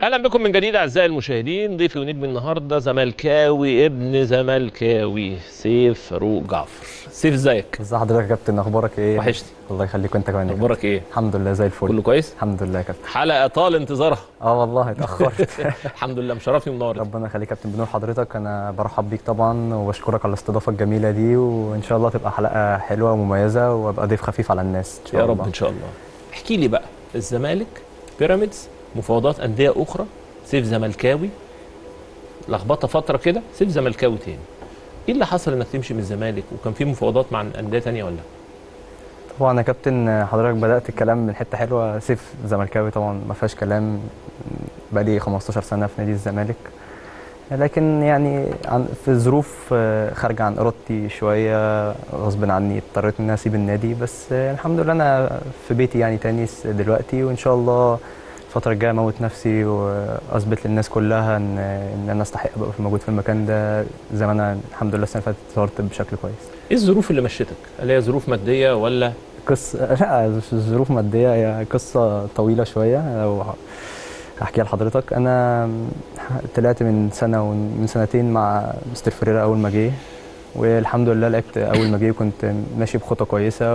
اهلا بكم من جديد اعزائي المشاهدين ضيفي ونجم النهارده زملكاوي ابن زملكاوي سيف فاروق جعفر سيف ازيك ازي حضرتك يا كابتن اخبارك ايه وحشتي الله يخليك وانت كمان يا كابتن. اخبارك ايه الحمد لله زي الفل كله كويس الحمد لله يا كابتن حلقه طال انتظارها اه والله اتاخرت الحمد لله مشرفني ومنورني ربنا يخليك يا كابتن بنور حضرتك انا برحب بيك طبعا وبشكرك على الاستضافه الجميله دي وان شاء الله تبقى حلقه حلوه ومميزه وابقى ضيف خفيف على الناس ان شاء يا الله رب ان شاء الله احكي لي بقى الزمالك بيراميدز مفاوضات انديه اخرى سيف زملكاوي لخبطه فتره كده سيف زملكاوي تاني ايه اللي حصل انك تمشي من الزمالك وكان في مفاوضات مع انديه تانية ولا طبعا يا كابتن حضرتك بدات الكلام من حته حلوه سيف زملكاوي طبعا ما فيهاش كلام بقالي 15 سنه في نادي الزمالك لكن يعني عن في ظروف آه، خارجه عن ارادتي شويه غصب عني اضطريت ان انا اسيب النادي بس آه، الحمد لله انا في بيتي يعني تاني س- دلوقتي وان شاء الله الفتره الجايه اموت نفسي واثبت للناس كلها ان ان انا استحق ابقى في- موجود في المكان ده زي ما انا الحمد لله السنه اللي فاتت ظهرت بشكل كويس ايه الظروف اللي مشيتك هل هي ظروف ماديه ولا قصة لا مش ظروف مادية هي قصة طويلة شوية لو هحكيها لحضرتك أنا طلعت من سنة ومن سنتين مع مستر فريرا أول ما جه والحمد لله لعبت أول ما جه وكنت ماشي بخطة كويسة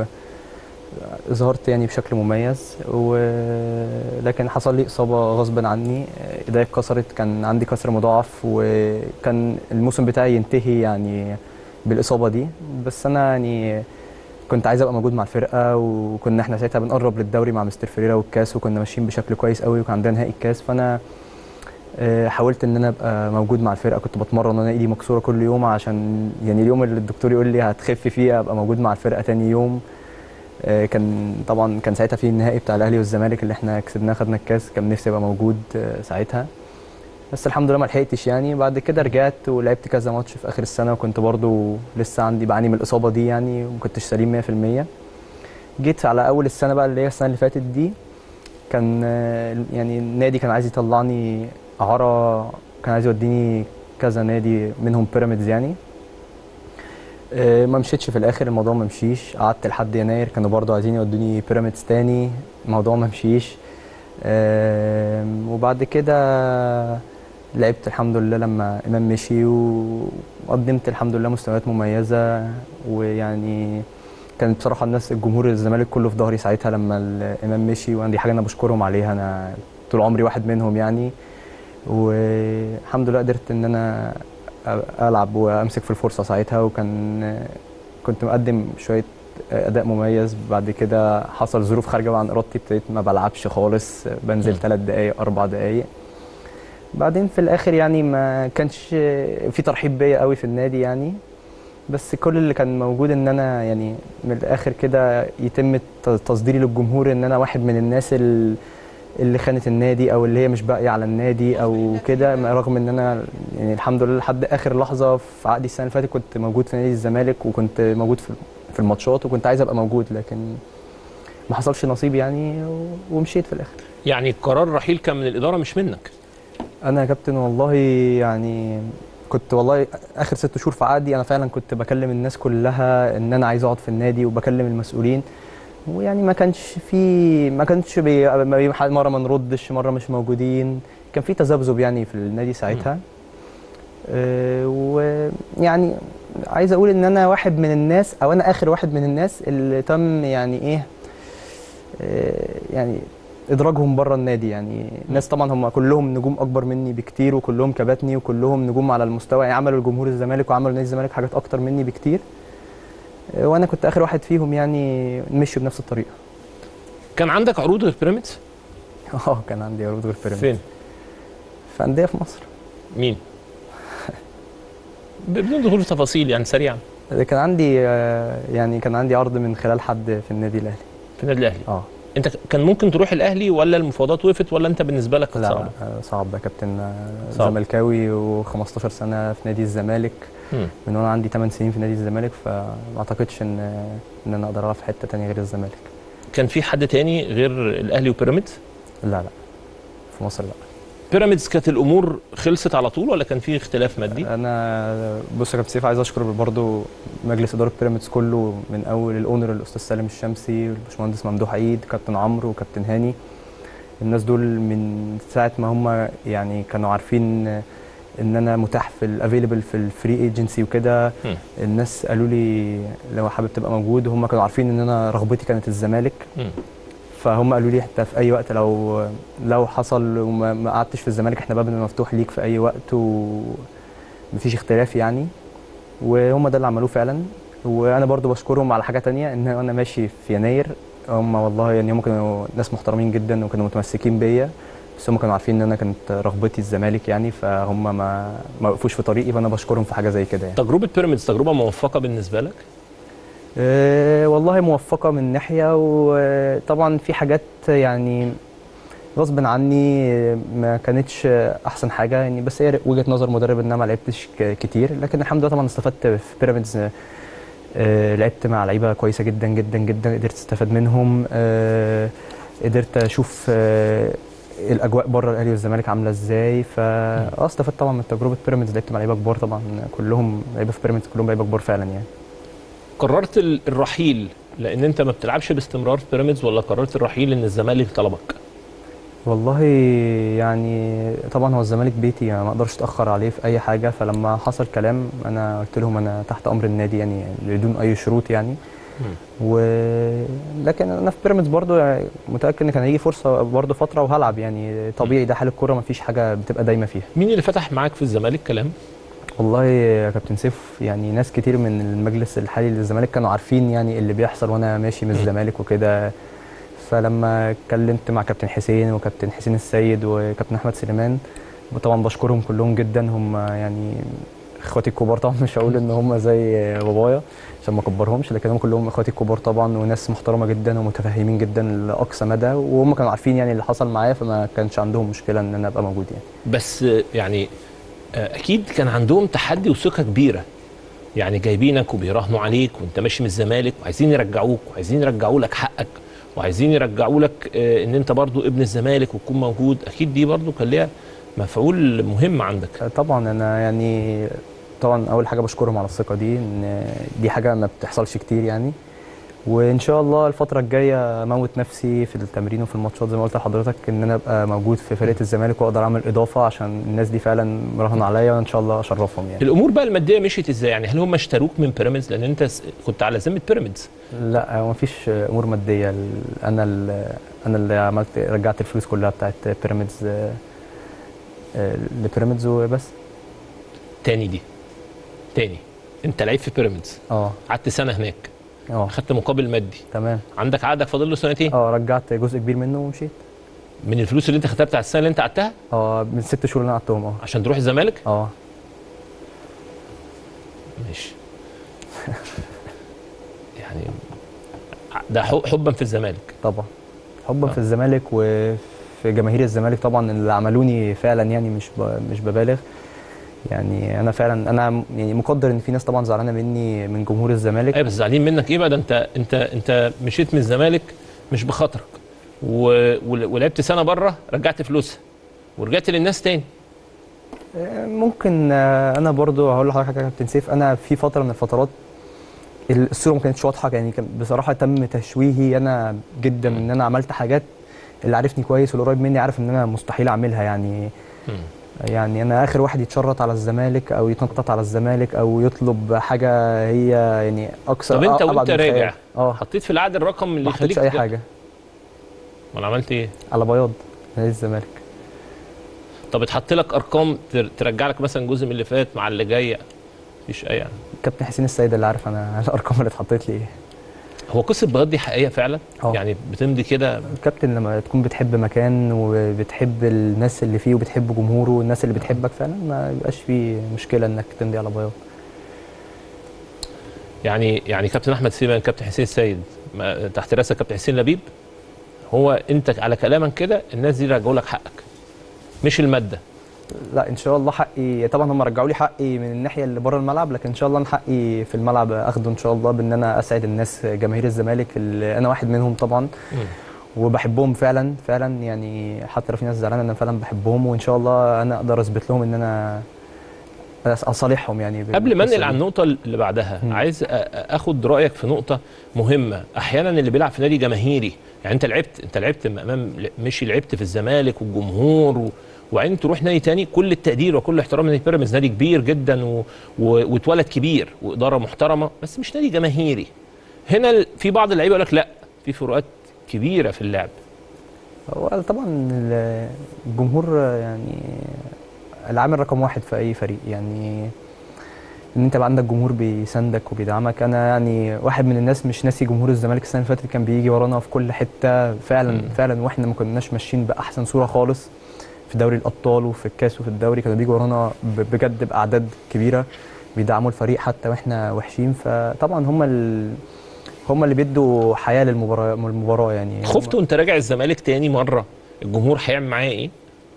وظهرت يعني بشكل مميز ولكن حصل لي إصابة غصبا عني إيديا اتكسرت كان عندي كسر مضاعف وكان الموسم بتاعي ينتهي يعني بالإصابة دي بس أنا يعني كنت عايز ابقى موجود مع الفرقه وكنا احنا ساعتها بنقرب للدوري مع مستر فريرا والكاس وكنا ماشيين بشكل كويس قوي وكان عندنا نهائي الكاس فانا آه، حاولت ان انا ابقى موجود مع الفرقه كنت بتمرن وانا ايدي مكسوره كل يوم عشان يعني اليوم اللي الدكتور يقول لي هتخف فيه ابقى موجود مع الفرقه تاني يوم آه، كان طبعا كان ساعتها في النهائي بتاع الاهلي والزمالك اللي احنا كسبناه خدنا الكاس كان نفسي ابقى موجود آه، ساعتها بس الحمد لله ما لحقتش يعني بعد كده رجعت ولعبت كذا ماتش في اخر السنه وكنت برضو لسه عندي بعاني من الاصابه دي يعني وما كنتش سليم 100% جيت على اول السنه بقى اللي هي السنه اللي فاتت دي كان آه، يعني النادي كان عايز يطلعني اعاره كان عايز يوديني كذا نادي منهم بيراميدز يعني آه، ما مشيتش في الاخر الموضوع ما مشيش قعدت لحد يناير كانوا برضو عايزين يودوني بيراميدز تاني الموضوع ما مشيش آم، وبعد كده لعبت الحمد لله لما امام مشي وقدمت الحمد لله مستويات مميزه ويعني كانت بصراحه الناس الجمهور الزمالك كله في ظهري ساعتها لما الامام مشي وانا دي حاجه انا بشكرهم عليها انا طول عمري واحد منهم يعني والحمد لله قدرت ان انا العب وامسك في الفرصه ساعتها وكان كنت مقدم شويه اداء مميز بعد كده حصل ظروف خارجه عن ارادتي ابتديت ما بلعبش خالص بنزل مم. ثلاث دقائق اربع دقائق بعدين في الاخر يعني ما كانش في ترحيب بيا قوي في النادي يعني بس كل اللي كان موجود ان انا يعني من الاخر كده يتم ت- تصديري للجمهور ان انا واحد من الناس ال- اللي خانت النادي او اللي هي مش باقيه على النادي او كده رغم ان انا يعني الحمد لله لحد اخر لحظه في عقدي السنه اللي فاتت كنت موجود في نادي الزمالك وكنت موجود في في الماتشات وكنت عايز ابقى موجود لكن ما حصلش نصيب يعني و- ومشيت في الاخر يعني قرار رحيل كان من الاداره مش منك انا يا كابتن والله يعني كنت والله اخر ست شهور في عقدي انا فعلا كنت بكلم الناس كلها ان انا عايز اقعد في النادي وبكلم المسؤولين ويعني ما كانش في ما كانش بي ما بي- مره ما نردش مره مش موجودين كان في تذبذب يعني في النادي ساعتها أه ويعني عايز اقول ان انا واحد من الناس او انا اخر واحد من الناس اللي تم يعني ايه أه يعني ادراجهم بره النادي يعني الناس طبعا هم كلهم نجوم اكبر مني بكتير وكلهم كباتني وكلهم نجوم على المستوى يعني عملوا لجمهور الزمالك وعملوا نادي الزمالك حاجات اكتر مني بكتير أه، وانا كنت اخر واحد فيهم يعني مشوا بنفس الطريقه كان عندك عروض غير بيراميدز اه كان عندي عروض غير بيراميدز فين في انديه في مصر مين ب- بدون دخول في تفاصيل يعني سريعا كان عندي آه، يعني كان عندي عرض من خلال حد في النادي الاهلي في النادي الاهلي اه انت ك- كان ممكن تروح الاهلي ولا المفاوضات وقفت ولا انت بالنسبه لك كانت لا صعبه آه، صعب يا كابتن آه، صعب. زملكاوي و15 سنه في نادي الزمالك مم. من وانا عندي 8 سنين في نادي الزمالك فما اعتقدش ان ان انا اقدر العب في حته تانية غير الزمالك كان في حد تاني غير الاهلي وبيراميدز لا لا في مصر لا بيراميدز كانت الامور خلصت على طول ولا كان في اختلاف مادي انا بص يا كابتن سيف عايز اشكر برضو مجلس اداره بيراميدز كله من اول الاونر الاستاذ سالم الشمسي والباشمهندس ممدوح عيد كابتن عمرو وكابتن هاني الناس دول من ساعه ما هم يعني كانوا عارفين ان انا متاح في الافيلبل في الفري ايجنسي وكده مم. الناس قالوا لي لو حابب تبقى موجود وهم كانوا عارفين ان انا رغبتي كانت الزمالك مم. فهم قالوا لي انت في اي وقت لو لو حصل وما ما قعدتش في الزمالك احنا بابنا مفتوح ليك في اي وقت ومفيش اختلاف يعني وهم ده اللي عملوه فعلا وانا برضو بشكرهم على حاجه تانية ان انا ماشي في يناير هم والله يعني هم كانوا ناس محترمين جدا وكانوا متمسكين بيا بس هم كانوا عارفين ان انا كانت رغبتي الزمالك يعني فهم ما ما وقفوش في طريقي فانا بشكرهم في حاجه زي كده يعني تجربه بيراميدز تجربه موفقه بالنسبه لك أه والله موفقة من ناحية وطبعا في حاجات يعني غصب عني ما كانتش أحسن حاجة يعني بس هي وجهة نظر مدرب إن أنا ما لعبتش ك- كتير لكن الحمد لله طبعا استفدت في بيراميدز أه لعبت مع لعيبة كويسة جدا جدا جدا قدرت استفاد منهم أه قدرت أشوف أه الأجواء بره الأهلي والزمالك عاملة إزاي فا استفدت طبعا من تجربة بيراميدز لعبت مع لعيبة كبار طبعا كلهم لعيبة في بيراميدز كلهم لعيبة كبار فعلا يعني قررت ال- الرحيل لان انت ما بتلعبش باستمرار في بيراميدز ولا قررت الرحيل ان الزمالك طلبك والله يعني طبعا هو الزمالك بيتي يعني ما اقدرش اتاخر عليه في اي حاجه فلما حصل كلام انا قلت لهم انا تحت امر النادي يعني بدون اي شروط يعني و لكن انا في بيراميدز برضو يعني متاكد ان كان هيجي فرصه برضو فتره وهلعب يعني طبيعي ده حال الكوره ما فيش حاجه بتبقى دايمه فيها مين اللي فتح معاك في الزمالك كلام والله يا كابتن سيف يعني ناس كتير من المجلس الحالي للزمالك كانوا عارفين يعني اللي بيحصل وانا ماشي من م. الزمالك وكده فلما اتكلمت مع كابتن حسين وكابتن حسين السيد وكابتن احمد سليمان وطبعا بشكرهم كلهم جدا هم يعني اخواتي الكبار طبعا مش هقول ان هم زي بابايا عشان ما اكبرهمش لكن هم كلهم اخواتي الكبار طبعا وناس محترمه جدا ومتفهمين جدا لاقصى مدى وهم كانوا عارفين يعني اللي حصل معايا فما كانش عندهم مشكله ان انا ابقى موجود يعني بس آه، يعني آه، اكيد كان عندهم تحدي وثقه كبيره يعني جايبينك وبيراهنوا عليك وانت ماشي من الزمالك وعايزين يرجعوك وعايزين يرجعوا لك حقك وعايزين يرجعوا لك آه، ان انت برضو ابن الزمالك وتكون موجود اكيد دي برضو كان ليها مفعول مهم عندك طبعا انا يعني طبعا اول حاجه بشكرهم على الثقه دي ان دي حاجه ما بتحصلش كتير يعني وان شاء الله الفتره الجايه اموت نفسي في التمرين وفي الماتشات زي ما قلت لحضرتك ان انا ابقى موجود في فرقه الزمالك واقدر اعمل اضافه عشان الناس دي فعلا مراهنه عليا وان شاء الله اشرفهم يعني الامور بقى الماديه مشيت ازاي يعني هل هم اشتروك من بيراميدز لان انت س- كنت على ذمه بيراميدز لا هو مفيش امور ماديه ال- انا ال- انا اللي عملت رجعت الفلوس كلها بتاعت بيراميدز آه، آه، لبيراميدز وبس تاني دي تاني انت لعيب في بيراميدز اه قعدت سنه هناك اه خدت مقابل مادي تمام عندك عقدك فاضل له سنتين اه رجعت جزء كبير منه ومشيت من الفلوس اللي انت خدتها بتاع السنه اللي انت قعدتها اه من ست شهور اللي انا قعدتهم اه عشان تروح الزمالك اه ماشي يعني ده حب- حبا في الزمالك طبعا حبا آه. في الزمالك وفي جماهير الزمالك طبعا اللي عملوني فعلا يعني مش ب... مش ببالغ يعني انا فعلا انا م- يعني مقدر ان في ناس طبعا زعلانه مني من جمهور الزمالك ايوه بس زعلانين منك ايه بقى ده انت انت انت مشيت من الزمالك مش بخاطرك و... ول- ولعبت سنه بره رجعت فلوسها ورجعت للناس تاني آه، ممكن آه، انا برضو هقول لحضرتك حاجه يا كابتن سيف انا في فتره من الفترات الصوره ما كانتش واضحه يعني كان بصراحه تم تشويهي انا جدا ان انا عملت حاجات اللي عارفني كويس واللي قريب مني عارف ان انا مستحيل اعملها يعني مم. يعني انا اخر واحد يتشرط على الزمالك او يتنطط على الزمالك او يطلب حاجه هي يعني اكثر طب انت أبعد وانت من الخيال. راجع اه حطيت في العقد الرقم اللي ما يخليك حطيتش اي تجا- حاجه امال عملت ايه؟ على بياض نادي الزمالك طب اتحط لك ارقام تر- ترجع لك مثلا جزء من اللي فات مع اللي جاي مفيش اي يعني كابتن حسين السيد اللي عارف انا الارقام اللي اتحطت لي ايه هو قصه بياض دي حقيقيه فعلا اه. يعني بتمضي كده الكابتن لما تكون بتحب مكان وبتحب الناس اللي فيه وبتحب جمهوره والناس اللي بتحبك فعلا ما يبقاش فيه مشكله انك تمضي على بياض يعني يعني كابتن احمد سيبان كابتن حسين السيد ما- تحت راسك كابتن حسين لبيب هو انت على كلامك كده الناس دي رجعوا لك حقك مش الماده لا ان شاء الله حقي طبعا هم رجعوا لي حقي من الناحيه اللي بره الملعب لكن ان شاء الله انا حقي في الملعب اخده ان شاء الله بان انا اسعد الناس جماهير الزمالك اللي انا واحد منهم طبعا وبحبهم فعلا فعلا يعني حتى لو في ناس زعلانه انا فعلا بحبهم وان شاء الله انا اقدر اثبت لهم ان انا اصالحهم يعني قبل ما بالقصة انقل دي. على النقطه اللي بعدها مم. عايز أ- أ- اخد رايك في نقطه مهمه احيانا اللي بيلعب في نادي جماهيري يعني انت لعبت انت لعبت امام مشي لعبت في الزمالك والجمهور و... وبعدين تروح نادي تاني كل التقدير وكل احترام نادي بيراميدز نادي كبير جدا و... و... واتولد كبير واداره محترمه بس مش نادي جماهيري هنا ال- في بعض اللعيبه يقول لك لا في فروقات كبيره في اللعب هو طبعا ال- الجمهور يعني العامل رقم واحد في اي فريق يعني ان انت يبقى عندك جمهور بيساندك وبيدعمك انا يعني واحد من الناس مش ناسي جمهور الزمالك السنه اللي فاتت كان بيجي ورانا في كل حته فعلا مم. فعلا واحنا ما كناش ماشيين باحسن صوره خالص في دوري الابطال وفي الكاس وفي الدوري كانوا بيجوا ورانا ب- بجد باعداد كبيره بيدعموا الفريق حتى واحنا وحشين فطبعا هم ال... هم اللي بيدوا حياه للمباراه المباراه يعني هم- خفت وانت راجع الزمالك تاني مره الجمهور هيعمل معاه ايه؟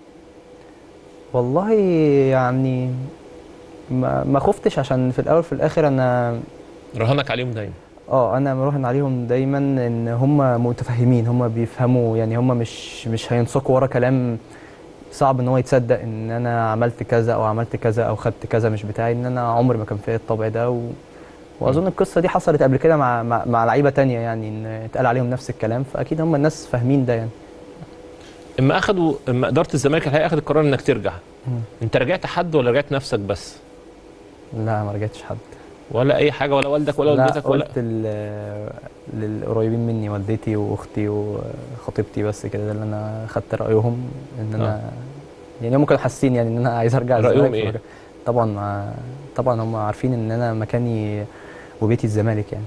والله يعني ما ما خفتش عشان في الاول في الاخر انا رهانك عليهم دايما اه انا مراهن عليهم دايما ان هم متفهمين هم بيفهموا يعني هم مش مش هينسقوا ورا كلام صعب ان هو يتصدق ان انا عملت كذا او عملت كذا او خدت كذا مش بتاعي ان انا عمري ما كان فيا الطبع ده و... واظن القصه دي حصلت قبل كده مع مع, مع لعيبه تانية يعني ان اتقال عليهم نفس الكلام فاكيد هم الناس فاهمين ده يعني اما اخدوا اما اداره الزمالك الحقيقه اخذت القرار انك ترجع مم. انت رجعت حد ولا رجعت نفسك بس لا ما رجعتش حد ولا اي حاجه ولا والدك ولا لا والدتك ولا قلت ال- للقريبين مني والدتي واختي وخطيبتي بس كده ده اللي انا خدت رايهم ان انا يعني هم كانوا حاسين يعني ان انا عايز ارجع رأيهم الزمالك إيه؟ فرجع. طبعا ما- طبعا هم عارفين ان انا مكاني وبيتي الزمالك يعني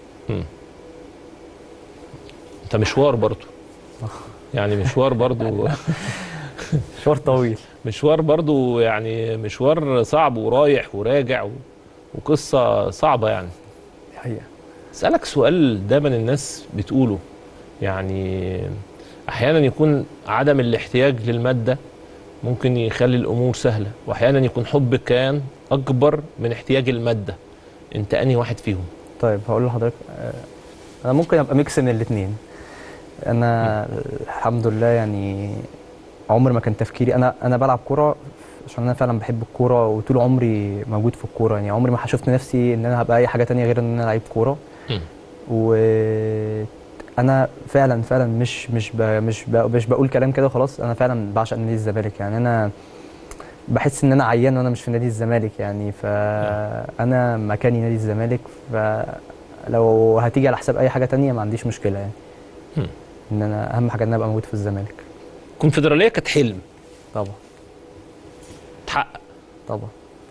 انت مشوار برضو يعني مشوار برضو مشوار طويل مشوار برضو يعني مشوار صعب ورايح وراجع و... وقصه صعبه يعني حقيقه اسالك سؤال دايما الناس بتقوله يعني احيانا يكون عدم الاحتياج للماده ممكن يخلي الامور سهله واحيانا يكون حب الكيان اكبر من احتياج الماده انت انهي واحد فيهم طيب هقول لحضرتك آه، انا ممكن ابقى ميكس من الاثنين انا الحمد لله يعني عمر ما كان تفكيري انا انا بلعب كوره عشان انا فعلا بحب الكوره وطول عمري موجود في الكوره يعني عمري ما شفت نفسي ان انا هبقى اي حاجه تانية غير ان انا لعيب كوره مم. وانا فعلا فعلا مش مش ب مش ب مش بقول كلام كده وخلاص انا فعلا بعشق نادي الزمالك يعني انا بحس ان انا عيان وانا مش في نادي الزمالك يعني فانا مكاني نادي الزمالك فلو هتيجي على حساب اي حاجه تانية ما عنديش مشكله يعني مم. ان انا اهم حاجه ان انا ابقى موجود في الزمالك الكونفدراليه كانت حلم طبعا اتحقق طبعا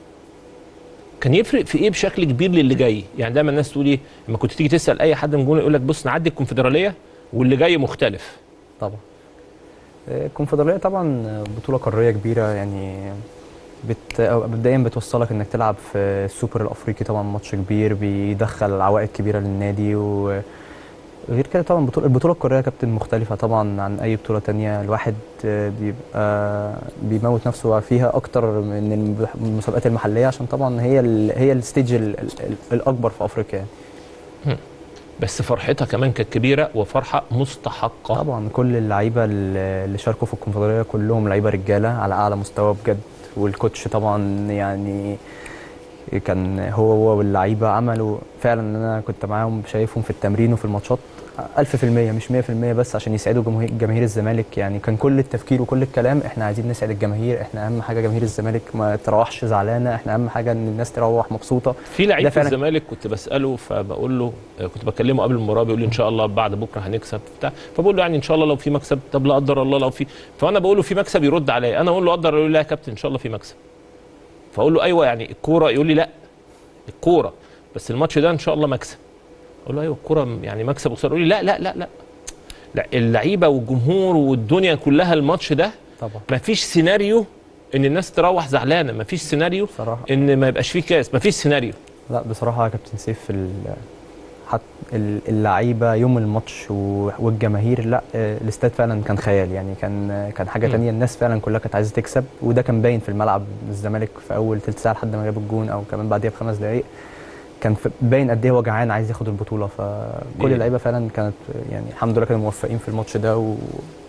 كان يفرق في ايه بشكل كبير للي جاي يعني دايما الناس تقول ايه لما كنت تيجي تسال اي حد من جوه يقول لك بص نعدي الكونفدراليه واللي جاي مختلف طبعا آه، الكونفدراليه طبعا بطوله قاريه كبيره يعني بت... أو مبدئيا بتوصلك انك تلعب في السوبر الافريقي طبعا ماتش كبير بيدخل عوائد كبيره للنادي وغير كده طبعا البطوله البطوله القاريه يا كابتن مختلفه طبعا عن اي بطوله تانية الواحد آه، بيبقى بيموت نفسه فيها اكتر من المب- المسابقات المحليه عشان طبعا هي ال... هي الستيج ال... ال... الاكبر في افريقيا يعني. بس فرحتها كمان كانت كبيره وفرحه مستحقه طبعا كل اللعيبه اللي شاركوا في الكونفدراليه كلهم لعيبه رجاله على اعلى مستوى بجد والكوتش طبعا يعني كان هو هو واللعيبه عملوا فعلا ان انا كنت معاهم شايفهم في التمرين وفي الماتشات 1000% مش 100% بس عشان يسعدوا جماهير جماهير الزمالك يعني كان كل التفكير وكل الكلام احنا عايزين نسعد الجماهير احنا اهم حاجه جماهير الزمالك ما تروحش زعلانه احنا اهم حاجه ان الناس تروح مبسوطه في لعيب ده في فعلا- الزمالك كنت بساله فبقول له كنت بكلمه قبل المباراه بيقول لي ان شاء الله بعد بكره هنكسب بتاع فبقول له يعني ان شاء الله لو في مكسب طب لا قدر الله لو في فانا بقول له في مكسب يرد عليا انا اقول له قدر يقول لي لا يا كابتن ان شاء الله في مكسب فاقول له ايوه يعني الكوره يقول لي لا الكوره بس الماتش ده ان شاء الله مكسب اقول له ايوه الكوره يعني مكسب وخساره يقول لي لا لا لا لا لا اللعيبه والجمهور والدنيا كلها الماتش ده طبعا ما فيش سيناريو ان الناس تروح زعلانه ما فيش سيناريو بصراحه ان ما يبقاش فيه كاس ما فيش سيناريو لا بصراحة يا كابتن سيف ال- حتى ال- اللعيبة يوم الماتش و- والجماهير لا آه، الاستاد فعلا كان خيال يعني كان آه، كان حاجة مم. تانية الناس فعلا كلها كانت عايزة تكسب وده كان باين في الملعب الزمالك في أول تلت ساعة لحد ما جاب الجون أو كمان بعديها بخمس دقايق كان في- باين قد إيه هو جعان عايز ياخد البطولة فكل دي- اللعيبة فعلا كانت آه، يعني الحمد لله كانوا موفقين في الماتش ده و...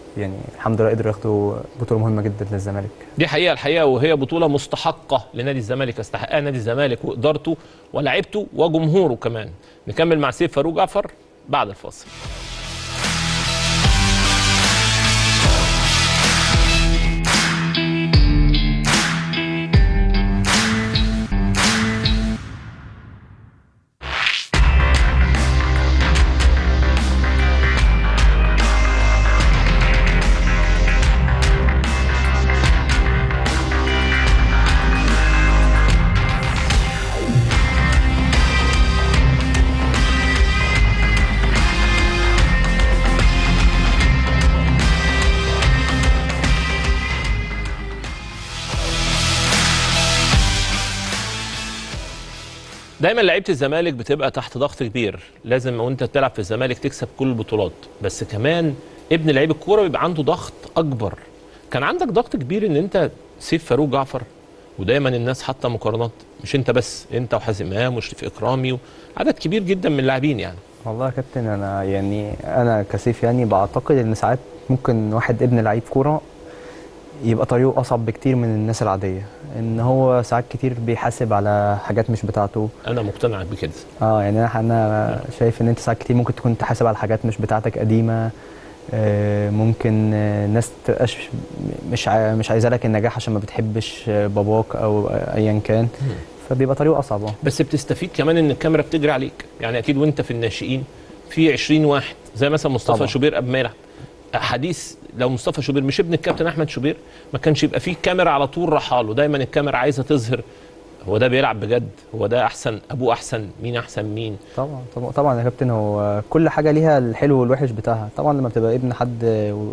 يعني الحمد لله قدروا ياخدوا بطوله مهمه جدا للزمالك دي حقيقه الحقيقه وهي بطوله مستحقه لنادي الزمالك يستحقها نادي الزمالك وادارته ولاعيبته وجمهوره كمان نكمل مع سيف فاروق جعفر بعد الفاصل دايما لعيبه الزمالك بتبقى تحت ضغط كبير لازم وانت بتلعب في الزمالك تكسب كل البطولات بس كمان ابن لعيب الكوره بيبقى عنده ضغط اكبر كان عندك ضغط كبير ان انت سيف فاروق جعفر ودايما الناس حاطه مقارنات مش انت بس انت وحازم امام وشريف اكرامي وعدد كبير جدا من اللاعبين يعني والله يا كابتن انا يعني انا كسيف يعني بعتقد ان ساعات ممكن واحد ابن لعيب كوره يبقى طريقه اصعب بكتير من الناس العاديه ان هو ساعات كتير بيحاسب على حاجات مش بتاعته انا مقتنع بكده اه يعني انا انا شايف ان انت ساعات كتير ممكن تكون تحاسب على حاجات مش بتاعتك قديمه آه، ممكن آه، ناس تبقاش مش عا- مش عايزه لك النجاح عشان ما بتحبش آه، باباك او آه، ايا كان فبيبقى طريقه اصعب اه بس بتستفيد كمان ان الكاميرا بتجري عليك يعني اكيد وانت في الناشئين في 20 واحد زي مثلا مصطفى طبعا. شوبير قبل ما يلعب حديث لو مصطفى شوبير مش ابن الكابتن احمد شوبير ما كانش يبقى فيه كاميرا على طول رحاله دايما الكاميرا عايزه تظهر هو ده بيلعب بجد هو ده احسن ابوه احسن مين احسن مين طبعا طبعا طبعا يا كابتن هو كل حاجه ليها الحلو والوحش بتاعها طبعا لما بتبقى ابن حد و-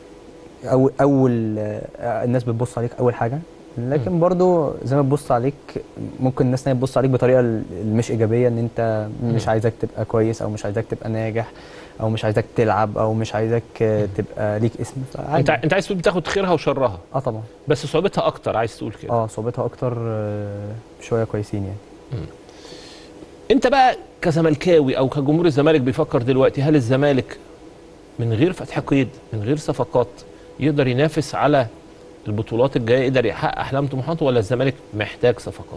اول اول آه، الناس بتبص عليك اول حاجه لكن برضو زي ما بتبص عليك ممكن الناس تانية تبص عليك بطريقه ال- المش ايجابيه ان انت مش مم. عايزك تبقى كويس او مش عايزك تبقى ناجح او مش عايزك تلعب او مش عايزك آه، تبقى ليك اسم انت فعادي انت عايز تقول بتاخد خيرها وشرها اه طبعا بس صعوبتها اكتر عايز تقول كده اه صعوبتها اكتر آه، شويه كويسين يعني انت بقى كزملكاوي او كجمهور الزمالك بيفكر دلوقتي هل الزمالك من غير فتح قيد من غير صفقات يقدر ينافس على البطولات الجايه يقدر يحقق احلام طموحاته ولا الزمالك محتاج صفقات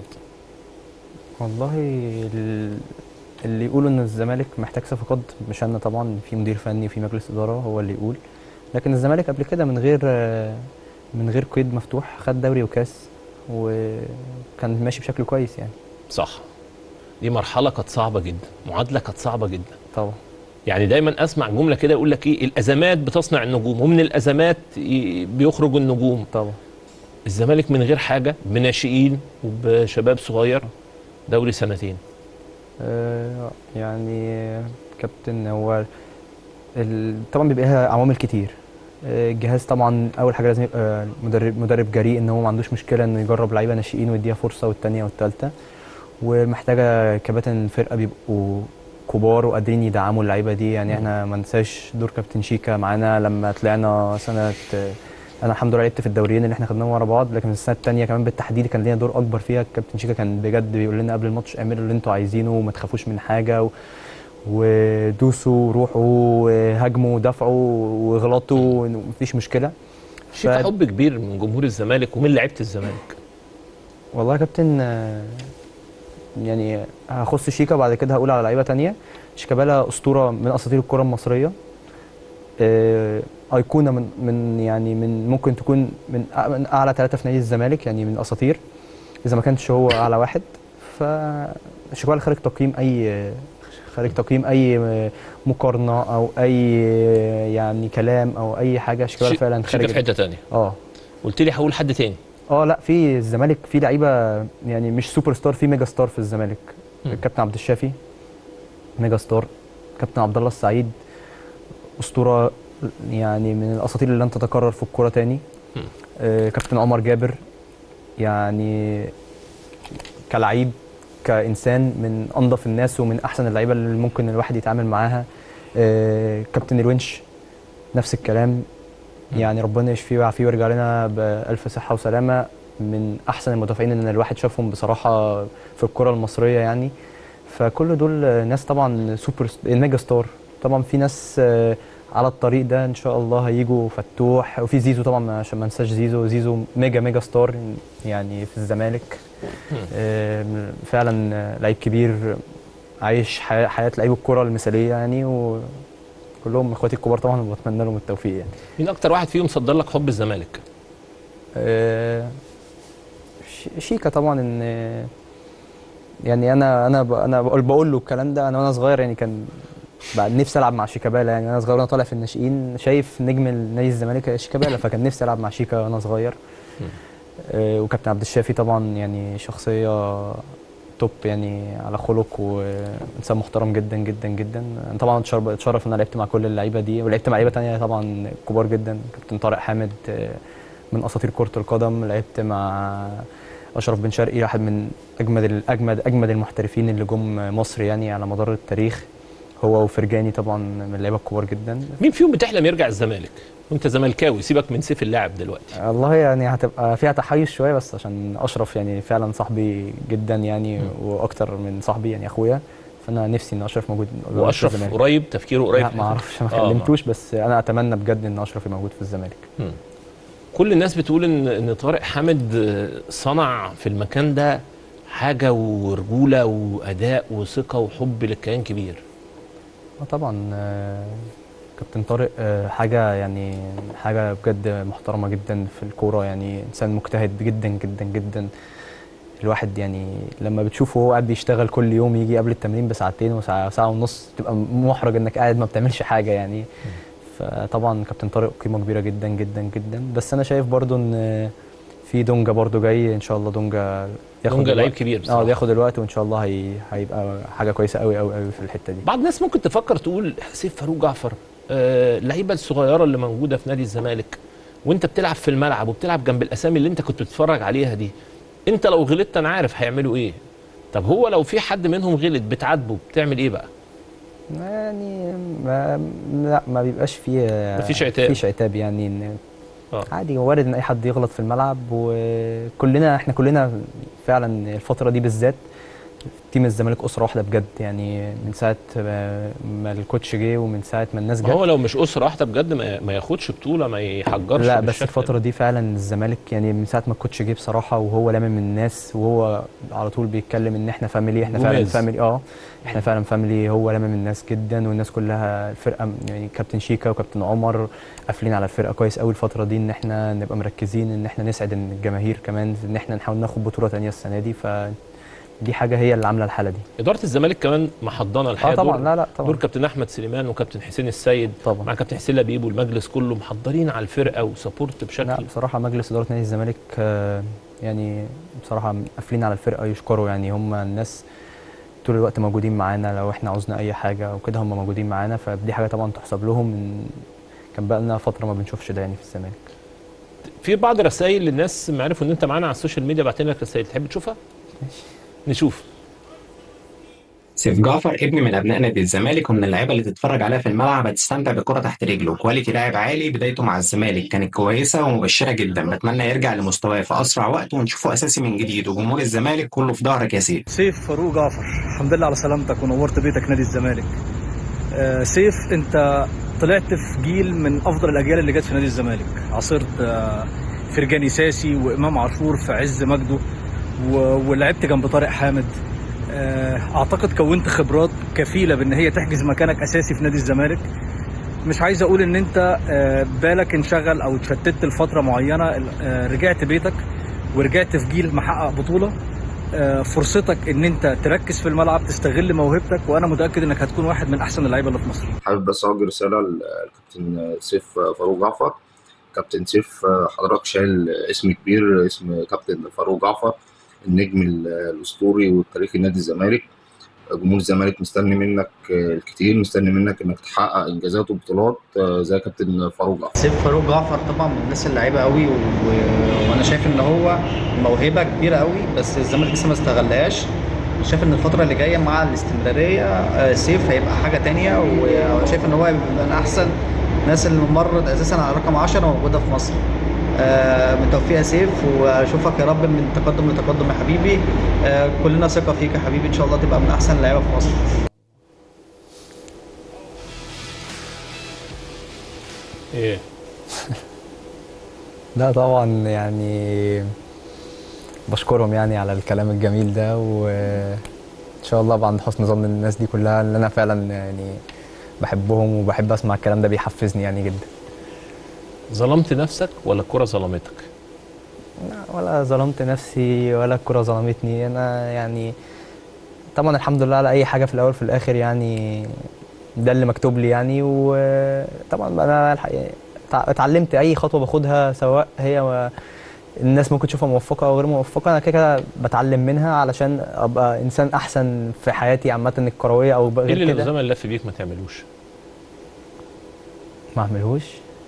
والله ال- اللي يقولوا ان الزمالك محتاج صفقات مش انا طبعا في مدير فني وفي مجلس اداره هو اللي يقول لكن الزمالك قبل كده من غير من غير قيد مفتوح خد دوري وكاس وكان ماشي بشكل كويس يعني صح دي مرحله كانت صعبه جدا معادله كانت صعبه جدا طبعا يعني دايما اسمع جمله كده يقول لك ايه الازمات بتصنع النجوم ومن الازمات ي- بيخرج النجوم طبعا الزمالك من غير حاجه بناشئين وبشباب صغير دوري سنتين آه، يعني كابتن هو ال- طبعا بيبقى لها عوامل كتير آه، الجهاز طبعا اول حاجه لازم يبقى مدرب مدرب جريء ان هو ما عندوش مشكله انه يجرب لعيبه ناشئين ويديها فرصه والثانيه والثالثه ومحتاجه كباتن الفرقه بيبقوا كبار وقادرين يدعموا اللعيبه دي يعني احنا ما ننساش دور كابتن شيكا معانا لما طلعنا سنه انا الحمد لله لعبت في الدوريين اللي احنا خدناهم ورا بعض لكن السنه الثانيه كمان بالتحديد كان لينا دور اكبر فيها كابتن شيكا كان بجد بيقول لنا قبل الماتش اعملوا اللي انتوا عايزينه وما تخافوش من حاجه و... ودوسوا روحوا هاجموا ودافعوا وغلطوا مفيش مشكله في حب كبير من جمهور الزمالك ومن لعيبه الزمالك والله يا كابتن آه، يعني هخص شيكا بعد كده هقول على لعيبه تانية شيكابالا اسطوره من اساطير الكره المصريه آه، ايقونه من من يعني من ممكن تكون من أع- من اعلى ثلاثه في نادي الزمالك يعني من الاساطير اذا ما كانش هو اعلى واحد ف شيكابالا خارج تقييم اي خارج تقييم اي مقارنه او اي يعني كلام او اي حاجه شيكابالا شي- فعلا شيكا خارج في حته تانية اه قلت لي هقول حد تاني اه لا في الزمالك في لعيبه يعني مش سوبر ستار في ميجا ستار في الزمالك مم. الكابتن عبد الشافي ميجا ستار كابتن عبد الله السعيد اسطوره يعني من الاساطير اللي لن تتكرر في الكوره تاني مم. آه كابتن عمر جابر يعني كلعيب كانسان من انظف الناس ومن احسن اللعيبه اللي ممكن الواحد يتعامل معاها آه كابتن الونش نفس الكلام مم. يعني ربنا يشفيه ويعافيه ويرجع لنا بألف صحة وسلامة من أحسن المدافعين اللي الواحد شافهم بصراحة في الكرة المصرية يعني فكل دول ناس طبعا سوبر ست- ميجا ستار طبعا في ناس آه، على الطريق ده ان شاء الله هيجوا فتوح وفي زيزو طبعا عشان ما ننساش زيزو زيزو ميجا ميجا ستار يعني في الزمالك آم، فعلا آه، لعيب كبير عايش حياه حياة لعيب الكره المثاليه يعني وكلهم اخواتي الكبار طبعا وبتمنى لهم التوفيق يعني مين اكتر واحد فيهم صدر لك حب الزمالك آه، ش- شيكا طبعا ان يعني انا انا ب- انا بقول بقول له الكلام ده انا وانا صغير يعني كان بقى نفسي العب مع شيكابالا يعني وانا صغير وانا طالع في الناشئين شايف نجم نادي الزمالك شيكابالا فكان نفسي العب مع شيكا وانا صغير آه، وكابتن عبد الشافي طبعا يعني شخصيه توب يعني على خلق وانسان محترم جدا جدا جدا انا طبعا اتشرف اتشرف ان انا لعبت مع كل اللعيبه دي ولعبت مع لعيبه تانية طبعا كبار جدا كابتن طارق حامد آه، من اساطير كره القدم لعبت مع اشرف بن شرقي واحد من اجمد الاجمد اجمد المحترفين اللي جم مصر يعني على مدار التاريخ هو وفرجاني طبعا من اللعيبه الكبار جدا مين فيهم بتحلم يرجع الزمالك وانت زملكاوي سيبك من سيف اللاعب دلوقتي والله يعني هتبقى فيها تحيز شويه بس عشان اشرف يعني فعلا صاحبي جدا يعني واكتر من صاحبي يعني اخويا فانا نفسي ان اشرف موجود في واشرف الزمالك. قريب تفكيره قريب لا ما اعرفش ما آه، ما- كلمتوش بس انا اتمنى بجد ان اشرف يبقى موجود في الزمالك كل الناس بتقول ان ان طارق حامد آه، صنع في المكان ده حاجه ورجوله واداء وثقه وحب للكيان كبير اه طبعا آه، كابتن طارق آه، حاجه يعني حاجه بجد محترمه جدا في الكوره يعني انسان مجتهد جدا جدا جدا الواحد يعني لما بتشوفه هو قاعد بيشتغل كل يوم يجي قبل التمرين بساعتين وساعه ساعه ونص تبقى محرج انك قاعد ما بتعملش حاجه يعني فطبعا كابتن طارق قيمه كبيره جدا جدا جدا بس انا شايف برضو ان في دونجا برضو جاي ان شاء الله دونجا دونجا لعيب الوقت. كبير اه بصراحه بياخد الوقت وان شاء الله هي... هيبقى حاجه كويسه قوي قوي قوي في الحته دي بعض الناس ممكن تفكر تقول سيف فاروق جعفر آه، اللعيبه الصغيره اللي موجوده في نادي الزمالك وانت بتلعب في الملعب وبتلعب جنب الاسامي اللي انت كنت بتتفرج عليها دي انت لو غلطت انا عارف هيعملوا ايه طب هو لو في حد منهم غلط بتعاتبه بتعمل ايه بقى يعني ما لا ما بيبقاش فيه مفيش عتاب. مفيش عتاب يعني ان آه. عادي وارد ان اي حد يغلط في الملعب وكلنا احنا كلنا فعلا الفتره دي بالذات تيم الزمالك اسره واحده بجد يعني من ساعه ما ما الكوتش جه ومن ساعه ما الناس ما جت هو لو مش اسره واحده بجد ما, ما ياخدش بطوله ما يحجرش لا بس بالشكل الفترة دي فعلا الزمالك يعني من ساعة ما الكوتش جه بصراحة وهو لامم الناس وهو على طول بيتكلم ان احنا فاميلي احنا فعلا جماز. فاميلي اه احنا فعلا فاميلي هو لامم الناس جدا والناس كلها الفرقة يعني كابتن شيكا وكابتن عمر قافلين على الفرقة كويس قوي الفترة دي ان احنا نبقى مركزين ان احنا نسعد ان الجماهير كمان ان احنا نحاول ناخد بطولة تانية السنة دي فدي حاجة هي اللي عاملة الحالة دي اداره الزمالك كمان محضنه اه الحقيقه طبعا دور, لا لا دور طبعا كابتن احمد سليمان وكابتن حسين السيد طبعا مع كابتن حسين لبيب والمجلس كله محضرين على الفرقه وسبورت لا بشكل بصراحة مجلس إدارة نادي الزمالك آه، يعني بصراحة قافلين على الفرقة يشكروا يعني هم الناس طول الوقت موجودين معانا لو احنا عاوزنا أي حاجة أو كده هم موجودين معانا فدي حاجة طبعا تحسب لهم من كان بقى لنا فترة ما بنشوفش ده يعني في الزمالك في بعض الرسائل للناس ما عرفوا ان انت معانا على السوشيال ميديا بعتين لك رسائل تحب تشوفها؟ نشوف سيف جعفر ابن من ابناء نادي الزمالك ومن اللعيبه اللي تتفرج عليها في الملعب هتستمتع بالكره تحت رجله كواليتي لاعب عالي بدايته مع الزمالك كانت كويسه ومبشره جدا بتمنى يرجع لمستواه في اسرع وقت ونشوفه اساسي من جديد وجمهور الزمالك كله في ظهرك يا سيف سيف فاروق جعفر الحمد لله على سلامتك ونورت بيتك نادي الزمالك آه، سيف انت طلعت في جيل من افضل الاجيال اللي جت في نادي الزمالك عاصرت آه، فرجاني ساسي وامام عاشور في عز مجده و- ولعبت جنب طارق حامد آه، اعتقد كونت خبرات كفيله بان هي تحجز مكانك اساسي في نادي الزمالك مش عايز اقول ان انت آه، بالك انشغل او اتشتت لفتره معينه آه، رجعت بيتك ورجعت في جيل محقق بطوله آه، فرصتك ان انت تركز في الملعب تستغل موهبتك وانا متاكد انك هتكون واحد من احسن اللعيبه اللي في مصر حابب بس اوجه رساله للكابتن سيف فاروق جعفر كابتن سيف حضرتك شايل اسم كبير اسم كابتن فاروق جعفر النجم الاسطوري والتاريخي نادي الزمالك جمهور الزمالك مستني منك الكتير مستني منك انك تحقق انجازات وبطولات زي كابتن فاروق جعفر سيف فاروق جعفر طبعا من الناس اللعيبه قوي و... وانا شايف ان هو موهبه كبيره قوي بس الزمالك لسه ما استغلهاش شايف ان الفتره اللي جايه مع الاستمراريه آه، سيف هيبقى حاجه تانية و- وشايف ان هو هيبقى من احسن الناس اللي مرت اساسا على رقم 10 موجوده في مصر آه، بالتوفيق يا سيف واشوفك يا رب من تقدم لتقدم يا حبيبي آه، كلنا ثقه فيك يا حبيبي ان شاء الله تبقى من احسن اللعيبه في مصر ايه لا طبعا يعني بشكرهم يعني على الكلام الجميل ده وان شاء الله أبقى عند حسن ظن الناس دي كلها اللي انا فعلا يعني بحبهم وبحب اسمع الكلام ده بيحفزني يعني جدا ظلمت نفسك ولا الكره ظلمتك لا، ولا ظلمت نفسي ولا الكرة ظلمتني انا يعني طبعا الحمد لله على اي حاجة في الاول في الاخر يعني ده اللي مكتوب لي يعني وطبعا انا الحقيقة اتع- اتعلمت اي خطوة باخدها سواء هي و- الناس ممكن تشوفها موفقة او غير موفقة انا كده كده بتعلم منها علشان ابقى انسان احسن في حياتي عامة الكروية او ايه اللي غير كده الزمن لف بيك ما تعملوش ما اعملهوش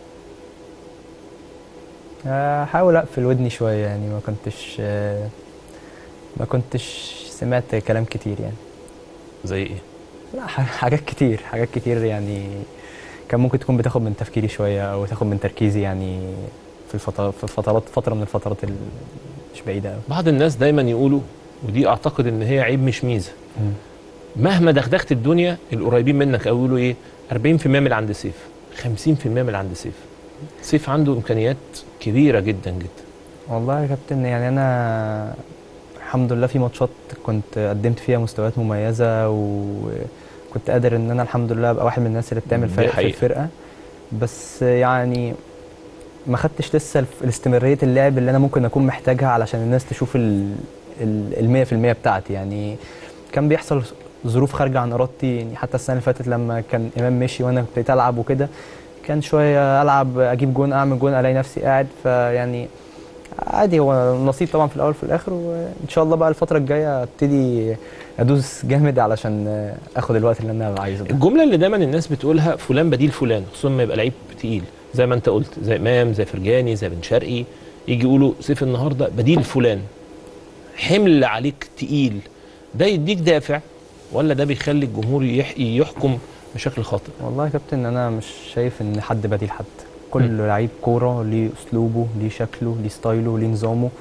احاول اقفل ودني شويه يعني ما كنتش آه، ما كنتش سمعت كلام كتير يعني زي ايه لا ح- حاجات كتير حاجات كتير يعني كان ممكن تكون بتاخد من تفكيري شويه او تاخد من تركيزي يعني في الفترات في فترات فتره من الفترات ال- مش بعيده قوي بعض الناس دايما يقولوا ودي اعتقد ان هي عيب مش ميزه مهما دغدغت الدنيا القريبين منك قوي يقولوا ايه 40% من اللي عند سيف 50% من اللي عند سيف سيف عنده امكانيات كبيره جدا جدا والله يا كابتن يعني انا الحمد لله في ماتشات كنت قدمت فيها مستويات مميزه وكنت قادر ان انا الحمد لله ابقى واحد من الناس اللي بتعمل دي فرق في حقيقة. الفرقه بس يعني ما خدتش لسه الف- الاستمراريه اللعب اللي انا ممكن اكون محتاجها علشان الناس تشوف ال ال 100% بتاعتي يعني كان بيحصل ظروف خارجه عن ارادتي يعني حتى السنه اللي فاتت لما كان امام مشي وانا ابتديت العب وكده كان شويه العب اجيب جون اعمل جون الاقي نفسي قاعد فيعني عادي هو نصيب طبعا في الاول وفي الاخر وان شاء الله بقى الفتره الجايه ابتدي ادوس جامد علشان اخد الوقت اللي انا عايزه ده الجمله اللي دايما الناس بتقولها فلان بديل فلان خصوصا ما يبقى لعيب تقيل زي ما انت قلت زي امام زي فرجاني زي بن شرقي يجي يقولوا سيف النهارده بديل فلان حمل عليك تقيل ده يديك دافع ولا ده بيخلي الجمهور يح- يحكم بشكل خاطئ والله يا كابتن انا مش شايف ان حد بديل حد كل لعيب كوره ليه اسلوبه ليه شكله ليه ستايله ليه نظامه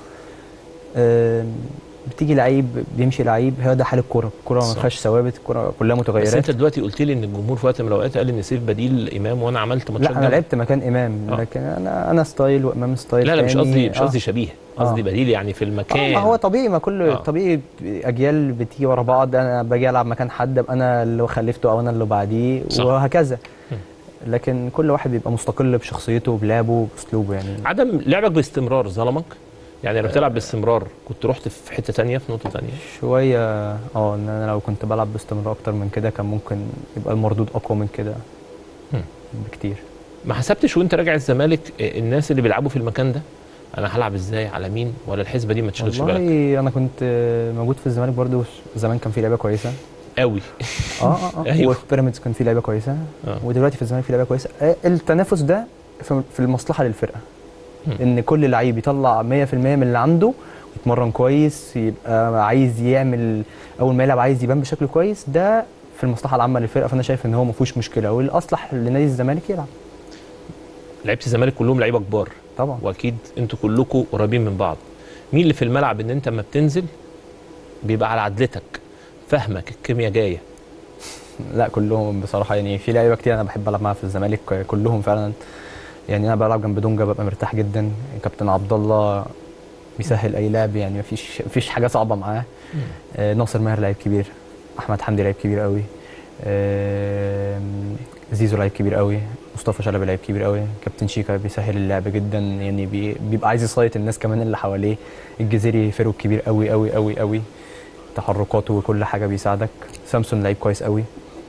آم، بتيجي لعيب بيمشي لعيب هو ده حال الكوره الكوره ما صح. فيهاش ثوابت الكوره كلها بس متغيرات انت دلوقتي قلت لي ان الجمهور في وقت من الاوقات قال ان سيف بديل امام وانا عملت ماتشات لا انا جامدة. لعبت مكان امام آه. لكن انا انا ستايل وامام ستايل لا لا مش تاني. قصدي مش آه. قصدي شبيه قصدي آه. بديل يعني في اه المكان ما هو طبيعي ما كل آه. طبيعي اجيال بتيجي ورا بعض انا باجي العب مكان حد ابقى انا اللي خلفته او انا اللي بعديه صح. وهكذا لكن كل واحد بيبقى مستقل بشخصيته بلعبه باسلوبه يعني عدم لعبك باستمرار ظلمك يعني لما بتلعب باستمرار كنت رحت في حته تانية في نقطه تانية شويه اه ان انا لو كنت بلعب باستمرار اكتر من كده كان ممكن يبقى المردود اقوى من كده مم. بكتير ما حسبتش وانت راجع الزمالك آه، الناس اللي بيلعبوا في المكان ده انا هلعب ازاي على مين ولا الحسبه دي ما تشغلش بالك والله انا كنت موجود في الزمالك برضو زمان كان في لعيبه كويسه قوي اه اه اه أيوه. وفي بيراميدز كان في لعيبه كويسه آه. ودلوقتي في الزمالك في لعيبه كويسه آه، التنافس ده في في المصلحه للفرقه مم. ان كل لعيب يطلع 100% من اللي عنده ويتمرن كويس يبقى عايز يعمل اول ما يلعب عايز يبان بشكل كويس ده في المصلحه العامه للفرقه فانا شايف ان هو ما فيهوش مشكله والاصلح لنادي الزمالك يلعب لعيبه الزمالك كلهم لعيبه كبار طبعا واكيد انتوا كلكم قريبين من بعض مين اللي في الملعب ان انت لما بتنزل بيبقى على عدلتك فهمك الكيمياء جايه لا كلهم بصراحه يعني في لعيبه كتير انا بحب العب معاها في الزمالك كلهم فعلا يعني انا بلعب جنب دونجا ببقى مرتاح جدا كابتن عبد الله بيسهل اي لعب يعني مفيش مفيش حاجه صعبه معاه آه ناصر ماهر لعيب كبير احمد حمدي لعيب كبير قوي آه زيزو لعيب كبير قوي مصطفى شلبي لعيب كبير قوي كابتن شيكا بيسهل اللعب جدا يعني بي بيبقى عايز يسيط الناس كمان اللي حواليه الجزيري فيرو كبير قوي قوي قوي قوي تحركاته وكل حاجه بيساعدك سامسون لعيب كويس قوي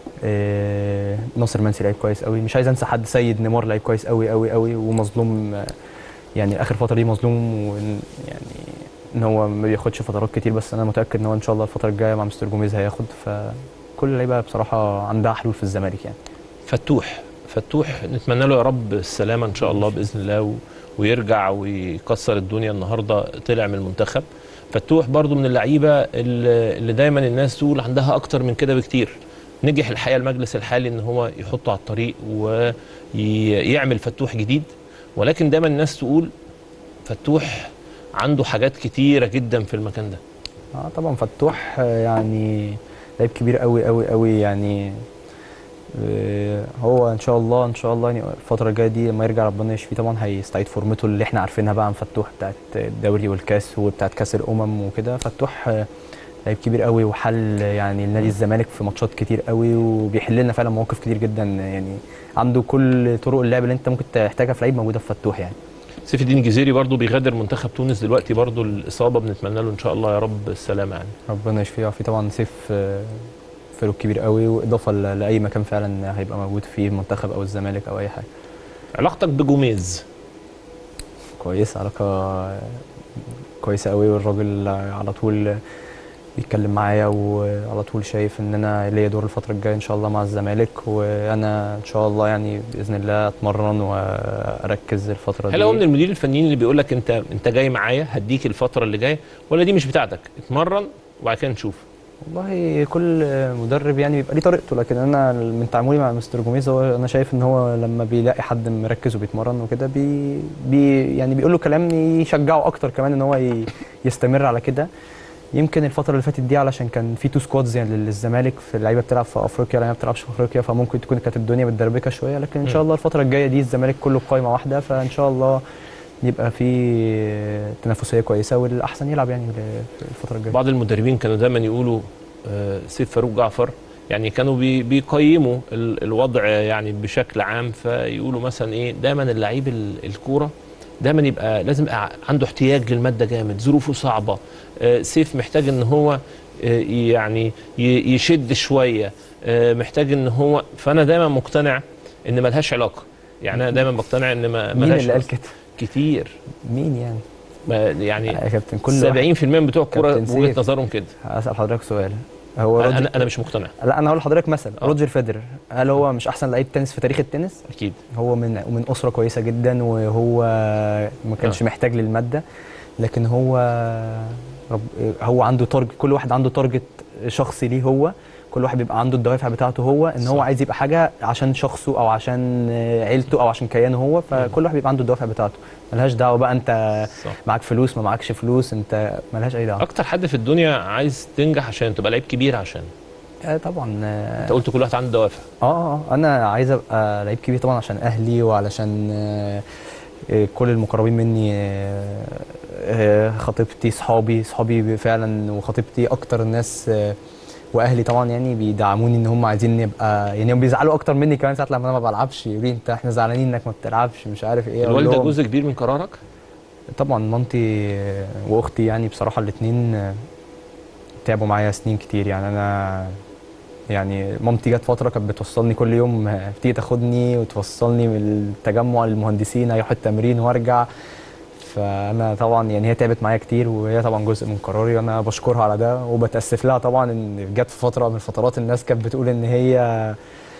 آه ناصر منسي لعيب كويس قوي مش عايز انسى حد سيد نيمار لعيب كويس قوي قوي قوي ومظلوم آه، يعني اخر فتره دي مظلوم وإن يعني ان هو ما بياخدش فترات كتير بس انا متاكد ان هو ان شاء الله الفتره الجايه مع مستر جوميز هياخد فكل اللعيبه بصراحه عندها حلول في الزمالك يعني فتوح فتوح نتمنى له يا رب السلامه ان شاء الله باذن الله و... ويرجع ويكسر الدنيا النهارده طلع من المنتخب فتوح برضو من اللعيبه اللي اللي دايما الناس تقول عندها اكتر من كده بكتير نجح الحقيقه المجلس الحالي ان هو يحطه على الطريق ويعمل فتوح جديد ولكن دايما الناس تقول فتوح عنده حاجات كتيره جدا في المكان ده اه طبعا فتوح آه، يعني لعيب كبير قوي قوي قوي يعني آه، هو هو ان شاء الله ان شاء الله يعني الفتره الجايه دي لما يرجع ربنا يشفيه طبعا هيستعيد فورمته اللي احنا عارفينها بقى عن فتوح بتاعت الدوري والكاس وبتاعت كاس الامم وكده فتوح آه، لعيب كبير قوي وحل يعني لنادي الزمالك في ماتشات كتير قوي وبيحل لنا فعلا مواقف كتير جدا يعني عنده كل طرق اللعب اللي انت ممكن تحتاجها في لعيب موجوده في فتوح يعني سيف الدين الجزيري برضو بيغادر منتخب تونس دلوقتي برضو الاصابه بنتمنى له ان شاء الله يا رب السلامه يعني ربنا يشفيه ويعافيه طبعا سيف آه، فاروق كبير قوي واضافه ل- لاي مكان فعلا هيبقى موجود فيه المنتخب او الزمالك او اي حاجه علاقتك بجوميز كويس علاقه كويسه قوي والراجل على طول بيتكلم معايا وعلى طول شايف ان انا ليا دور الفتره الجايه ان شاء الله مع الزمالك وانا ان شاء الله يعني باذن الله اتمرن واركز الفتره دي هل هو من المدير الفنيين اللي بيقول لك انت انت جاي معايا هديك الفتره اللي جايه ولا دي مش بتاعتك اتمرن وبعد كده نشوف والله كل مدرب يعني بيبقى ليه طريقته لكن انا من تعاملي مع مستر جوميز هو انا شايف ان هو لما بيلاقي حد مركز وبيتمرن وكده بي, بي يعني بيقول له كلام يشجعه اكتر كمان ان هو ي- يستمر على كده يمكن الفتره اللي فاتت دي علشان كان في تو سكوادز يعني للزمالك في اللعيبه بتلعب في افريقيا لعيبه ما بتلعبش في افريقيا فممكن تكون كانت الدنيا متدربكه شويه لكن ان شاء الله الفتره الجايه دي الزمالك كله قائمه واحده فان شاء الله يبقى في تنافسيه كويسه والاحسن يلعب يعني في الفتره الجايه بعض المدربين كانوا دايما يقولوا آه، سيف فاروق جعفر يعني كانوا بي بيقيموا ال- الوضع يعني بشكل عام فيقولوا مثلا ايه دايما اللعيب ال- الكوره دايما يبقى لازم يبقى عنده احتياج للماده جامد ظروفه صعبه آه، سيف محتاج ان هو آه، يعني ي- يشد شويه آه، محتاج ان هو فانا دايما مقتنع ان ملهاش علاقه يعني انا دايما مقتنع ان ما مين ملهاش اللي قال علاقة. كده؟ كتير مين يعني؟ ما يعني يا كابتن كل واحد 70% من بتوع الكوره كابتن وجهه سيف. نظرهم كده هسأل حضرتك سؤال هو انا روجر انا, أنا مش مقتنع لا انا هقول لحضرتك مثلا آه. روجر فيدرر هل هو مش احسن لعيب تنس في تاريخ التنس اكيد هو من من اسره كويسه جدا وهو ما كانش آه. محتاج للماده لكن هو رب هو عنده تارجت كل واحد عنده تارجت شخصي ليه هو كل واحد بيبقى عنده الدوافع بتاعته هو ان هو صح. عايز يبقى حاجه عشان شخصه او عشان عيلته او عشان كيانه هو فكل واحد بيبقى عنده الدوافع بتاعته ملهاش دعوه بقى انت صح معاك فلوس ما معكش فلوس انت ملهاش اي دعوه اكتر حد في الدنيا عايز تنجح عشان تبقى لعيب كبير عشان آه طبعا آه، انت قلت كل واحد عنده دوافع اه اه انا عايز ابقى لعيب كبير طبعا عشان اهلي وعلشان آه، آه، كل المقربين مني آه، آه، خطيبتي صحابي صحابي فعلا وخطيبتي اكتر الناس آه، واهلي طبعا يعني بيدعموني ان هم عايزين يبقى يعني هم بيزعلوا اكتر مني كمان ساعات لما انا ما بلعبش يقولوا لي انت احنا زعلانين انك ما بتلعبش مش عارف ايه أقول الوالده لهم جزء كبير من قرارك طبعا مامتي آه، واختي يعني بصراحه الاثنين تعبوا معايا سنين كتير يعني انا يعني مامتي جت فتره كانت بتوصلني كل يوم آه، بتيجي تاخدني وتوصلني من التجمع للمهندسين اروح التمرين وارجع فانا طبعا يعني هي تعبت معايا كتير وهي طبعا جزء من قراري وانا بشكرها على ده وبتاسف لها طبعا ان جت في فتره من الفترات الناس كانت بتقول ان هي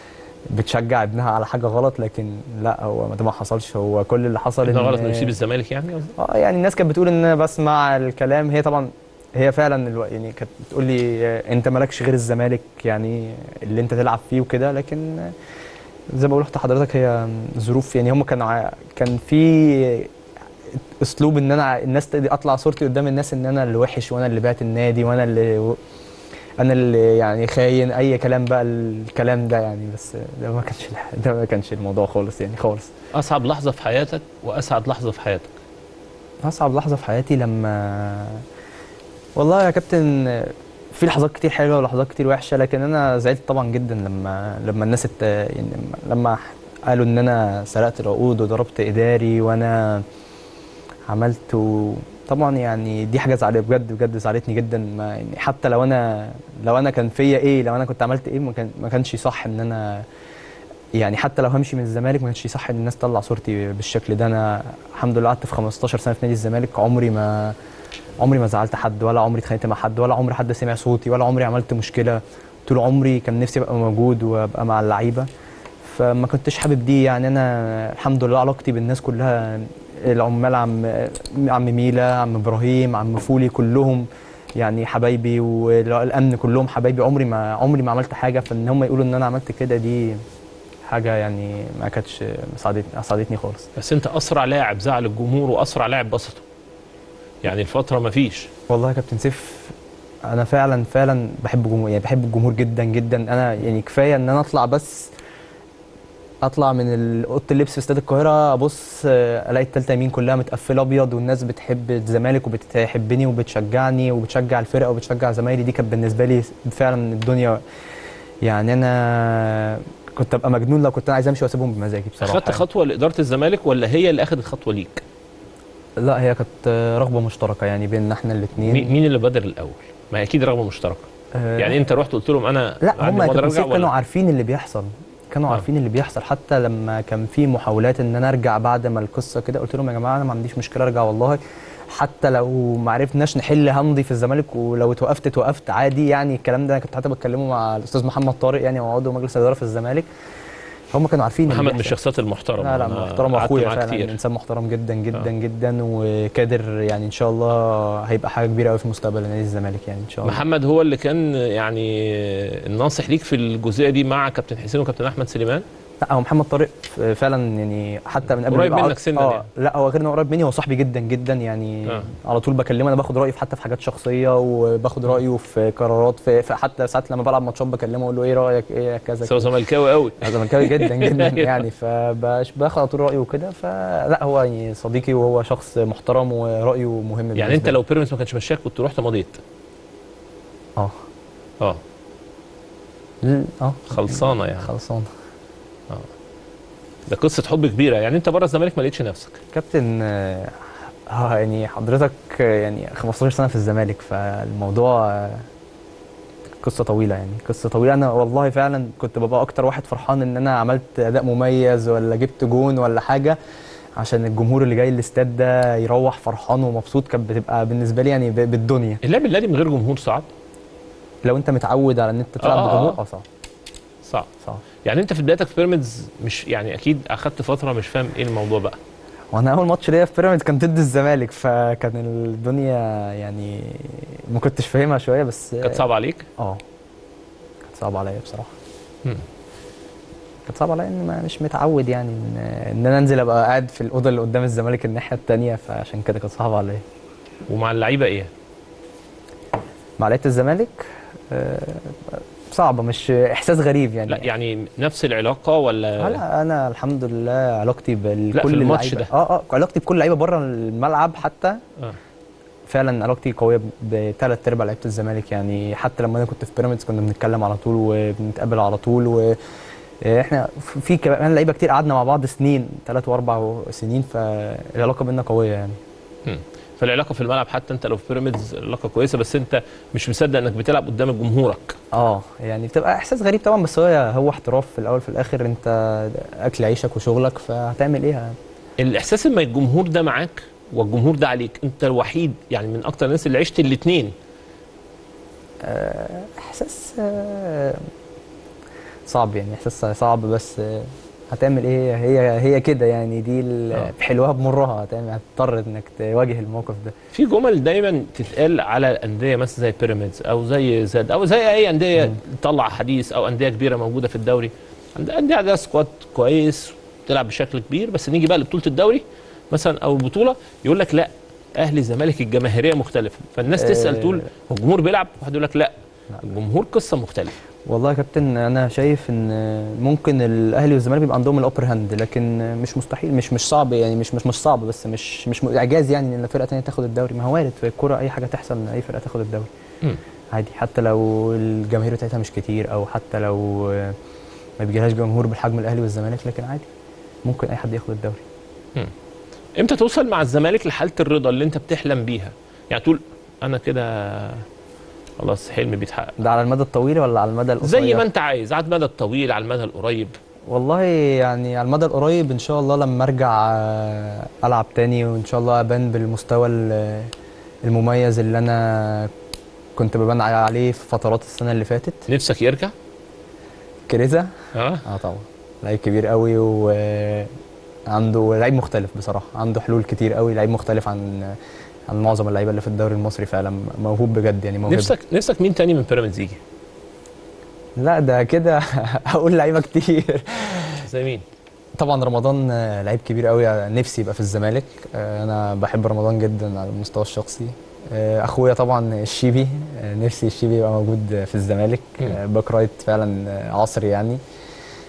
بتشجع ابنها على حاجه غلط لكن لا هو ده ما حصلش هو كل اللي حصل ده ان غلط انه يسيب الزمالك يعني قصدك؟ اه يعني الناس كانت بتقول ان انا بسمع الكلام هي طبعا هي فعلا الو... يعني كانت بتقول لي آه، انت مالكش غير الزمالك يعني اللي انت تلعب فيه وكده لكن آه، زي ما قلت لحضرتك هي ظروف يعني هم كانوا ع- كان في اسلوب ان انا ع- الناس تقدر اطلع صورتي قدام الناس ان انا اللي وحش وانا اللي بعت النادي وانا اللي انا اللي يعني خاين اي كلام بقى الكلام ده يعني بس ده ما كانش ده ما كانش الموضوع خالص يعني خالص اصعب لحظه في حياتك واسعد لحظه في حياتك أصعب لحظة في حياتي لما والله يا كابتن في لحظات كتير حلوة ولحظات كتير وحشة لكن أنا زعلت طبعا جدا لما لما الناس الت... يعني لما قالوا إن أنا سرقت العقود وضربت إداري وأنا عملت و... طبعا يعني دي حاجة زعلت بجد بجد زعلتني جدا ما يعني حتى لو أنا لو أنا كان فيا إيه لو أنا كنت عملت إيه ما, كان... ما كانش صح إن أنا يعني حتى لو همشي من الزمالك ما كانش صح ان الناس تطلع صورتي بالشكل ده انا الحمد لله قعدت في 15 سنه في نادي الزمالك عمري ما عمري ما زعلت حد ولا عمري اتخانقت مع حد ولا عمري حد سمع صوتي ولا عمري عملت مشكله طول عمري كان نفسي ابقى موجود وابقى مع اللعيبه فما كنتش حابب دي يعني انا الحمد لله علاقتي بالناس كلها العمال عم عم ميلا عم ابراهيم عم فولي كلهم يعني حبايبي والامن كلهم حبايبي عمري ما عمري ما عملت حاجه فان هم يقولوا ان انا عملت كده دي حاجه يعني ما كانتش مساعدتني اسعدتني خالص بس انت اسرع لاعب زعل الجمهور واسرع لاعب بسطه يعني الفتره ما فيش والله يا كابتن سيف انا فعلا فعلا بحب الجمهور يعني بحب الجمهور جدا جدا انا يعني كفايه ان انا اطلع بس اطلع من ال- اوضه اللبس في استاد القاهره ابص آه، الاقي التالتة يمين كلها متقفله ابيض والناس بتحب الزمالك وبتحبني وبتشجعني وبتشجع الفرقه وبتشجع زمايلي دي كانت بالنسبه لي فعلا الدنيا يعني انا كنت ابقى مجنون لو كنت انا عايز امشي واسيبهم بمزاجي بصراحه اخدت خطوه لاداره الزمالك ولا هي اللي اخدت خطوه ليك لا هي كانت آه، رغبه مشتركه يعني بيننا احنا مين الاثنين مين اللي بادر الاول ما هي اكيد رغبه مشتركه يعني انت رحت قلت لهم انا لا عندي هم مقدرة كانوا ارجع كانوا ولا عارفين اللي بيحصل كانوا آه. عارفين اللي بيحصل حتى لما كان في محاولات ان انا ارجع بعد ما القصه كده قلت لهم يا جماعه انا ما عنديش مشكله ارجع والله حتى لو ما عرفناش نحل همضي في الزمالك ولو اتوقفت اتوقفت عادي يعني الكلام ده انا كنت حتى بتكلمه مع الاستاذ محمد طارق يعني هو عضو مجلس الاداره في الزمالك هم كانوا عارفين اللي محمد من بيحصل. الشخصيات المحترمه لا لا أنا محترم قعدت اخويا معاه فعلا كتير انسان محترم جدا جدا آه. جدا وكادر يعني ان شاء الله هيبقى حاجه كبيره قوي في مستقبل نادي الزمالك يعني ان شاء الله محمد هو اللي كان يعني الناصح ليك في الجزئيه دي مع كابتن حسين وكابتن احمد سليمان لا هو محمد طارق فعلا يعني حتى من قبل قريب ما يبقى منك عض- سنا اه يعني. لا هو غير انه قريب مني هو صاحبي جدا جدا يعني آه. آه. على طول بكلمه انا باخد رايه في حتى في حاجات شخصيه وباخد رايه في قرارات في, في حتى ساعات لما بلعب ماتشات بكلمه اقول له ايه رايك ايه كذا سواء زملكاوي قوي أنا زملكاوي جدا جدا يعني فباخد على طول رايه وكده فلا هو يعني صديقي وهو شخص محترم ورايه مهم يعني بالنسبة انت لي. لو بيراميدز ما كانش مشاك كنت رحت مضيت اه اه ل- اه خلصانه يعني خلصان ده قصه حب كبيره يعني انت بره الزمالك ما لقيتش نفسك كابتن آه آه، يعني حضرتك آه، يعني 15 سنة في الزمالك فالموضوع آه، قصة طويلة يعني قصة طويلة أنا والله فعلا كنت ببقى أكتر واحد فرحان إن أنا عملت أداء مميز ولا جبت جون ولا حاجة عشان الجمهور اللي جاي الاستاد ده يروح فرحان ومبسوط كانت بتبقى بالنسبة لي يعني ب- بالدنيا اللعب النادي من غير جمهور صعب لو أنت متعود على إن أنت تلعب آه، آه، بجمهور آه. اه صعب صعب صعب يعني انت في بدايتك في بيراميدز مش يعني اكيد اخدت فتره مش فاهم ايه الموضوع بقى وانا اول ماتش ليا في بيراميدز كان ضد الزمالك فكان الدنيا يعني ما كنتش فاهمها شويه بس كانت صعبه عليك اه كانت صعبة عليا بصراحة مم. كانت صعبة عليا ان ما مش متعود يعني ان ان انا انزل ابقى قاعد في الأوضة اللي قدام الزمالك الناحية التانية فعشان كده كانت صعبة عليا ومع اللعيبه ايه مع لعيبة الزمالك آه، صعبة مش احساس غريب يعني لا يعني نفس العلاقه ولا لا انا الحمد لله علاقتي بكل في الماتش اللعيبة ده. اه اه علاقتي بكل لعيبة بره الملعب حتى آه. فعلا علاقتي قويه بثلاث ارباع لعيبه الزمالك يعني حتى لما انا كنت في بيراميدز كنا بنتكلم على طول وبنتقابل على طول و احنا في كمان لعيبه كتير قعدنا مع بعض سنين ثلاث واربع سنين فالعلاقه بينا قويه يعني فالعلاقه في الملعب حتى انت لو في بيراميدز علاقه كويسه بس انت مش مصدق انك بتلعب قدام جمهورك اه يعني بتبقى احساس غريب طبعا بس هو هو احتراف في الاول في الاخر انت اكل عيشك وشغلك فهتعمل ايه يعني الاحساس ان الجمهور ده معاك والجمهور ده عليك انت الوحيد يعني من اكتر الناس اللي عشت الاثنين احساس آه، صعب يعني احساس صعب بس آه، هتعمل ايه هي هي كده يعني دي ال- آه. بحلوها بمرها هتعمل هتضطر انك تواجه الموقف ده في جمل دايما تتقال على الانديه مثلا زي بيراميدز او زي زاد او زي اي انديه تطلع حديث او انديه كبيره موجوده في الدوري عند انديه عندها سكواد كويس تلعب بشكل كبير بس نيجي بقى لبطوله الدوري مثلا او البطوله يقول لك لا اهلي الزمالك الجماهيريه مختلفه فالناس تسال آه. تقول هو الجمهور بيلعب واحد يقول لك لا الجمهور قصه مختلفه والله يا كابتن انا شايف ان ممكن الاهلي والزمالك بيبقى عندهم الابر هاند لكن مش مستحيل مش مش صعب يعني مش مش مش صعب بس مش مش م- اعجاز يعني ان فرقه ثانيه تاخد الدوري ما هو وارد في الكوره اي حاجه تحصل ان اي فرقه تاخد الدوري مم. عادي حتى لو الجماهير بتاعتها مش كتير او حتى لو ما بيجيلهاش جمهور بالحجم الاهلي والزمالك لكن عادي ممكن اي حد ياخد الدوري امتى توصل مع الزمالك لحاله الرضا اللي انت بتحلم بيها يعني تقول انا كده خلاص حلمي بيتحقق ده على المدى الطويل ولا على المدى القصير زي ما انت عايز على المدى الطويل على المدى القريب والله يعني على المدى القريب ان شاء الله لما ارجع آه، العب تاني وان شاء الله ابان بالمستوى ال- المميز اللي انا كنت ببان عليه في فترات السنه اللي فاتت نفسك يرجع كريزا اه اه طبعا لعيب كبير قوي وعنده لعيب مختلف بصراحه عنده حلول كتير قوي لعيب مختلف عن عن معظم اللعيبه اللي في الدوري المصري فعلا موهوب بجد يعني موهوب نفسك نفسك مين تاني من بيراميدز يجي لا ده كده هقول لعيبه كتير زي مين طبعا رمضان آه، لعيب كبير قوي نفسي يبقى في الزمالك آه، انا بحب رمضان جدا على المستوى الشخصي آه، اخويا طبعا الشيبي آه، نفسي الشيبي يبقى موجود في الزمالك مم. آه، باك رايت فعلا آه، عصري يعني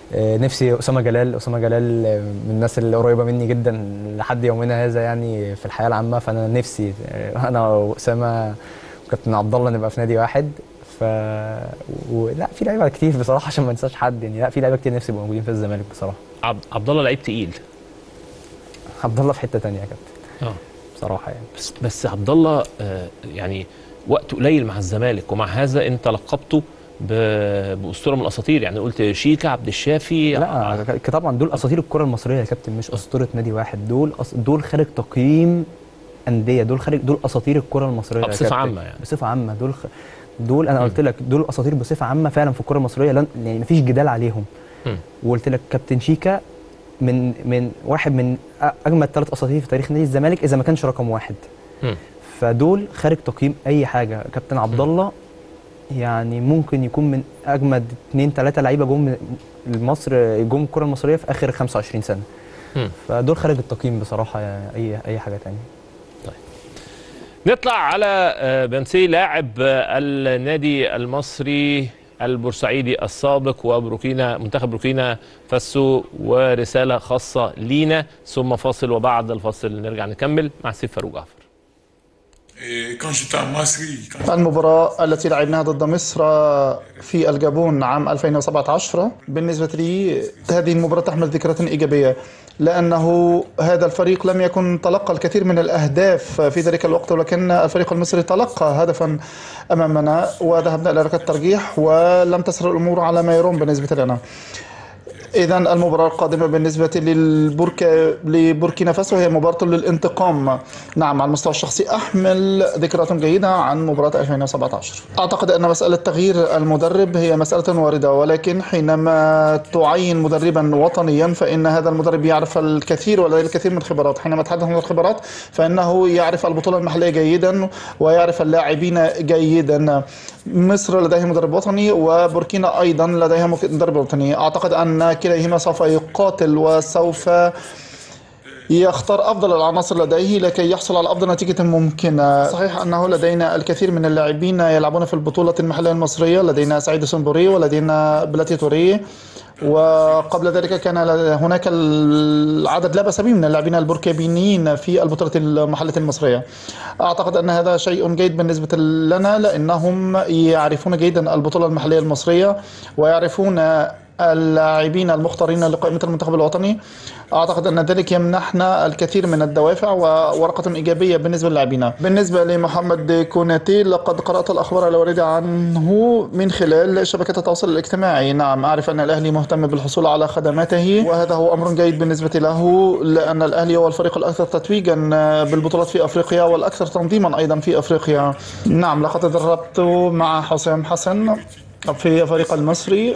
آه، نفسي اسامه جلال اسامه جلال آه، من الناس اللي قريبه مني جدا لحد يومنا هذا يعني في الحياه العامه فانا نفسي آه، انا واسامه وكابتن عبد الله نبقى في نادي واحد ف ولا في لعيبه كتير بصراحه عشان ما ننساش حد يعني لا في لعيبه كتير نفسي يبقوا موجودين في الزمالك بصراحه عبد عبد الله لعيب تقيل عبد الله في حته تانية يا كابتن اه بصراحه يعني بس بس عبد الله آه، يعني وقت قليل مع الزمالك ومع هذا انت لقبته ب- باسطوره من الاساطير يعني قلت شيكا عبد الشافي لا ك- طبعا دول اساطير الكره المصريه يا كابتن مش اسطوره نادي واحد دول أس... دول خارج تقييم انديه دول خارج دول اساطير الكره المصريه آه، يا بصفة كابتن. عامة يعني. بصفه عامه دول خ... دول انا قلت لك دول اساطير بصفه عامه فعلا في الكره المصريه لن... يعني مفيش جدال عليهم مم. وقلت لك كابتن شيكا من من واحد من أ- اجمد ثلاث اساطير في تاريخ نادي الزمالك اذا ما كانش رقم واحد مم. فدول خارج تقييم اي حاجه كابتن عبد الله يعني ممكن يكون من اجمد اثنين ثلاثه لعيبه جم مصر جم الكره المصريه في اخر 25 سنه مم. فدول خارج التقييم بصراحه يعني اي اي حاجه تانية نطلع على آه، بنسي لاعب آه، النادي المصري البورسعيدي السابق وبروكينا منتخب بوركينا فاسو ورساله خاصه لينا ثم فاصل وبعد الفاصل نرجع نكمل مع سيف فاروق جعفر Et quand j'étais à Masri, quand المباراة التي لعبناها ضد مصر في الجابون عام 2017 بالنسبة لي هذه المباراة تحمل ذكريات إيجابية لأنه هذا الفريق لم يكن تلقى الكثير من الأهداف في ذلك الوقت ولكن الفريق المصري تلقى هدفا أمامنا وذهبنا إلى ركلة ترجيح ولم تسر الأمور على ما يرام بالنسبة لنا إذا المباراة القادمة بالنسبة للبوركا لبوركينا فاسو هي مباراة للانتقام نعم على المستوى الشخصي أحمل ذكريات جيدة عن مباراة 2017 أعتقد أن مسألة تغيير المدرب هي مسألة واردة ولكن حينما تعين مدربا وطنيا فإن هذا المدرب يعرف الكثير ولديه الكثير من الخبرات حينما أتحدث عن الخبرات فإنه يعرف البطولة المحلية جيدا ويعرف اللاعبين جيدا مصر لديه مدرب وطني وبوركينا أيضا لديها مدرب وطني أعتقد أن كليهما سوف يقاتل وسوف يختار افضل العناصر لديه لكي يحصل على افضل نتيجه ممكنه صحيح انه لدينا الكثير من اللاعبين يلعبون في البطوله المحليه المصريه لدينا سعيد سنبوري ولدينا بلاتي توري وقبل ذلك كان هناك العدد لا باس به من اللاعبين البركابينيين في البطوله المحليه المصريه اعتقد ان هذا شيء جيد بالنسبه لنا لانهم يعرفون جيدا البطوله المحليه المصريه ويعرفون اللاعبين المختارين لقائمة المنتخب الوطني أعتقد أن ذلك يمنحنا الكثير من الدوافع وورقة إيجابية بالنسبة للاعبين بالنسبة لمحمد كوناتي لقد قرأت الأخبار الواردة عنه من خلال شبكة التواصل الاجتماعي نعم أعرف أن الأهلي مهتم بالحصول على خدماته وهذا هو أمر جيد بالنسبة له لأن الأهلي هو الفريق الأكثر تتويجا بالبطولات في أفريقيا والأكثر تنظيما أيضا في أفريقيا نعم لقد تدربت مع حسام حسن في الفريق المصري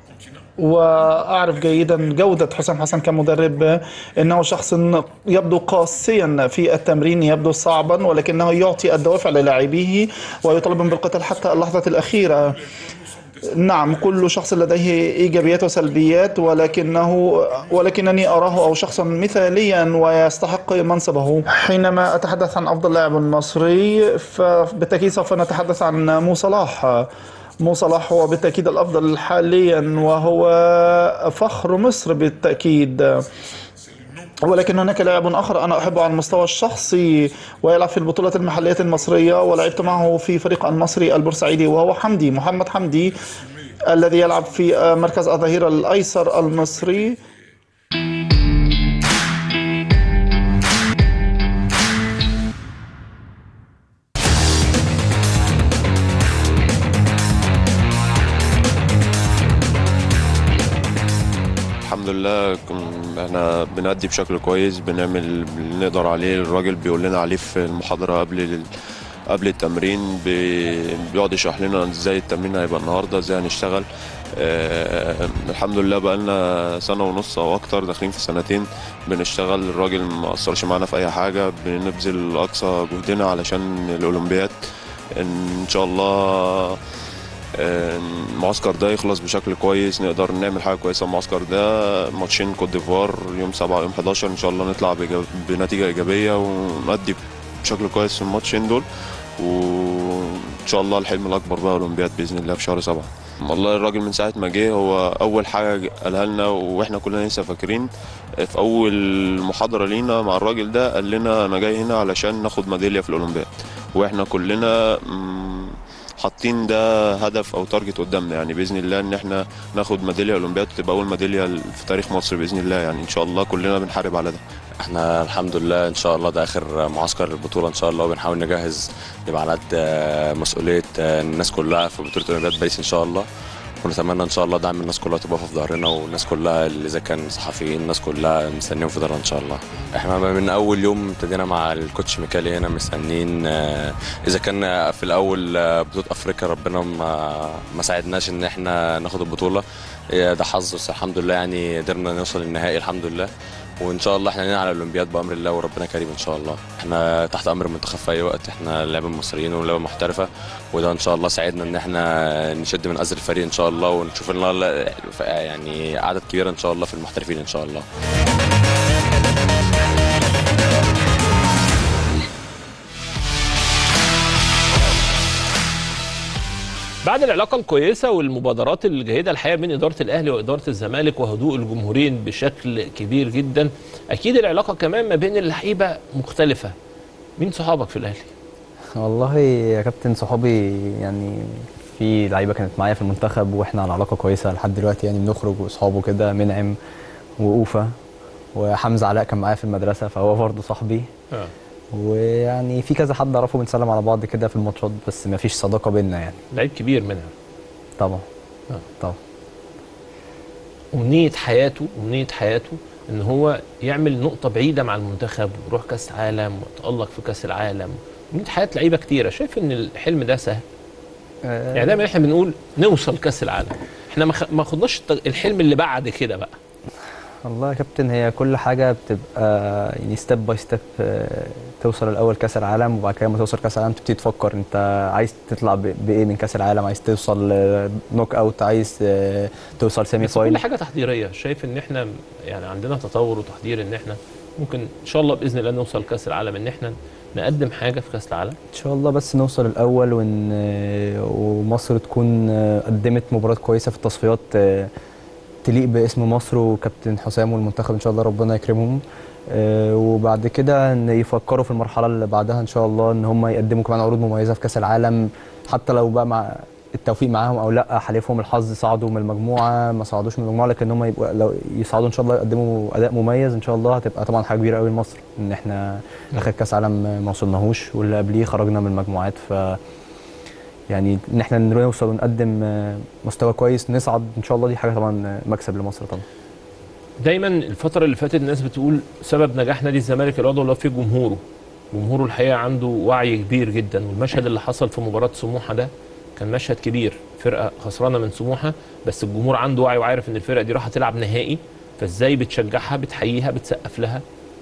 واعرف جيدا جوده حسام حسن كمدرب انه شخص يبدو قاسيا في التمرين يبدو صعبا ولكنه يعطي الدوافع للاعبيه ويطالبهم بالقتال حتى اللحظه الاخيره نعم كل شخص لديه ايجابيات وسلبيات ولكنه ولكنني اراه او شخصا مثاليا ويستحق منصبه حينما اتحدث عن افضل لاعب مصري فبالتاكيد سوف نتحدث عن مو صلاح مو صلاح هو بالتأكيد الأفضل حاليا وهو فخر مصر بالتأكيد ولكن هناك لاعب آخر أنا أحبه على المستوى الشخصي ويلعب في البطولات المحلية المصرية ولعبت معه في فريق المصري البورسعيدي وهو حمدي محمد حمدي الذي يلعب في مركز الظهير الأيسر المصري الحمد لله كن- احنا بنأدي بشكل كويس بنعمل اللي نقدر عليه الراجل بيقول لنا عليه في المحاضرة قبل ال- قبل التمرين بي- بيقعد يشرح لنا ازاي التمرين هيبقى النهارده ازاي هنشتغل آه، الحمد لله بقالنا سنة ونص أو أكتر داخلين في سنتين بنشتغل الراجل ما أثرش معانا في أي حاجة بنبذل أقصى جهدنا علشان الأولمبياد إن شاء الله المعسكر ده يخلص بشكل كويس نقدر نعمل حاجه كويسه المعسكر ده ماتشين كوت ديفوار يوم 7 ويوم 11 ان شاء الله نطلع بإيجاب- بنتيجه ايجابيه ونأدي بشكل كويس في الماتشين دول وان شاء الله الحلم الاكبر بقى اولمبياد باذن الله في شهر 7 والله الراجل من ساعة ما جه هو أول حاجة قالها لنا وإحنا كلنا لسه فاكرين في أول محاضرة لينا مع الراجل ده قال لنا أنا جاي هنا علشان ناخد ميدالية في الأولمبياد وإحنا كلنا مم، حاطين ده هدف أو تارجت قدامنا يعني بإذن الله إن إحنا ناخد ميدالية أولمبياد وتبقى أول ميدالية في تاريخ مصر بإذن الله يعني إن شاء الله كلنا بنحارب على ده احنا الحمد لله ان شاء الله ده اخر معسكر البطوله ان شاء الله وبنحاول نجهز نبقى على قد آه، مسؤوليه آه، الناس كلها في بطوله اولمبياد باريس ان شاء الله ونتمنى ان شاء الله دعم الناس كلها تبقى في ظهرنا والناس كلها اللي اذا كان صحفيين الناس كلها مستنيين في ظهرنا ان شاء الله احنا من اول يوم ابتدينا مع الكوتش ميكالي هنا مستنيين آه، اذا كان في الاول آه، بطوله افريقيا ربنا ما ما ساعدناش ان احنا ناخد البطوله آه، ده حظ بس الحمد لله يعني قدرنا نوصل للنهائي الحمد لله وان شاء الله احنا هننقل على الاولمبياد بامر الله وربنا كريم ان شاء الله احنا تحت امر المنتخب في اي وقت احنا لعيبه مصريين ولعيبه محترفه وده ان شاء الله ساعدنا ان احنا نشد من ازر الفريق ان شاء الله ونشوف ان الله يعني عدد كبير ان شاء الله في المحترفين ان شاء الله بعد العلاقه الكويسه والمبادرات الجيده الحقيقه بين اداره الاهلي واداره الزمالك وهدوء الجمهورين بشكل كبير جدا اكيد العلاقه كمان ما بين اللعيبه مختلفه مين صحابك في الاهلي والله يا كابتن صحابي يعني في لعيبه كانت معايا في المنتخب واحنا على علاقه كويسه لحد دلوقتي يعني بنخرج واصحابه كده منعم واوفا وحمزه علاء كان معايا في المدرسه فهو برضه صاحبي آه. ويعني في كذا حد اعرفه بنسلم على بعض كده في الماتشات بس ما فيش صداقه بينا يعني لعيب كبير منها طبعا آه. طبعا امنيه حياته امنيه حياته ان هو يعمل نقطه بعيده مع المنتخب ويروح كاس عالم ويتالق في كاس العالم امنيه حياه لعيبه كتيره شايف ان الحلم ده سهل آه، يعني دايما احنا بنقول نوصل كاس العالم احنا ما خ- ما خدناش الت- الحلم اللي بعد كده بقى والله يا كابتن هي كل حاجة بتبقى يعني ستيب باي ستيب توصل الأول كأس العالم وبعد كده لما توصل كأس العالم تبتدي تفكر أنت عايز تطلع ب- بإيه من كأس العالم عايز توصل نوك أوت عايز آه، توصل سيمي بس كل فاينل حاجه تحضيريه شايف ان احنا يعني عندنا تطور وتحضير ان احنا ممكن ان شاء الله باذن الله نوصل كاس العالم ان احنا نقدم حاجه في كاس العالم إن شاء الله بس نوصل الأول وإن آه، ومصر تكون آه، قدمت مباراة كويسة في التصفيات آه، تليق باسم مصر وكابتن حسام والمنتخب إن شاء الله ربنا يكرمهم آه، وبعد كده ان يفكروا في المرحله اللي بعدها ان شاء الله ان هم يقدموا كمان عروض مميزه في كاس العالم حتى لو بقى مع التوفيق معاهم او لا حالفهم الحظ صعدوا من المجموعه ما صعدوش من المجموعه لكن هم يبقوا لو يصعدوا ان شاء الله يقدموا اداء مميز ان شاء الله هتبقى طبعا حاجه كبيره قوي لمصر ان احنا اخر كاس عالم ما وصلناهوش واللي قبليه خرجنا من المجموعات ف يعني ان احنا نوصل ونقدم آه، مستوى كويس نصعد ان شاء الله دي حاجه طبعا آه، مكسب لمصر طبعا دايما الفتره اللي فاتت الناس بتقول سبب نجاح نادي الزمالك الرياضي اللي هو فيه جمهوره جمهوره الحقيقه عنده وعي كبير جدا والمشهد اللي حصل في مباراه سموحه ده كان مشهد كبير فرقه خسرانه من سموحه بس الجمهور عنده وعي وعارف ان الفرقه دي راح تلعب نهائي فازاي بتشجعها بتحييها بتسقف لها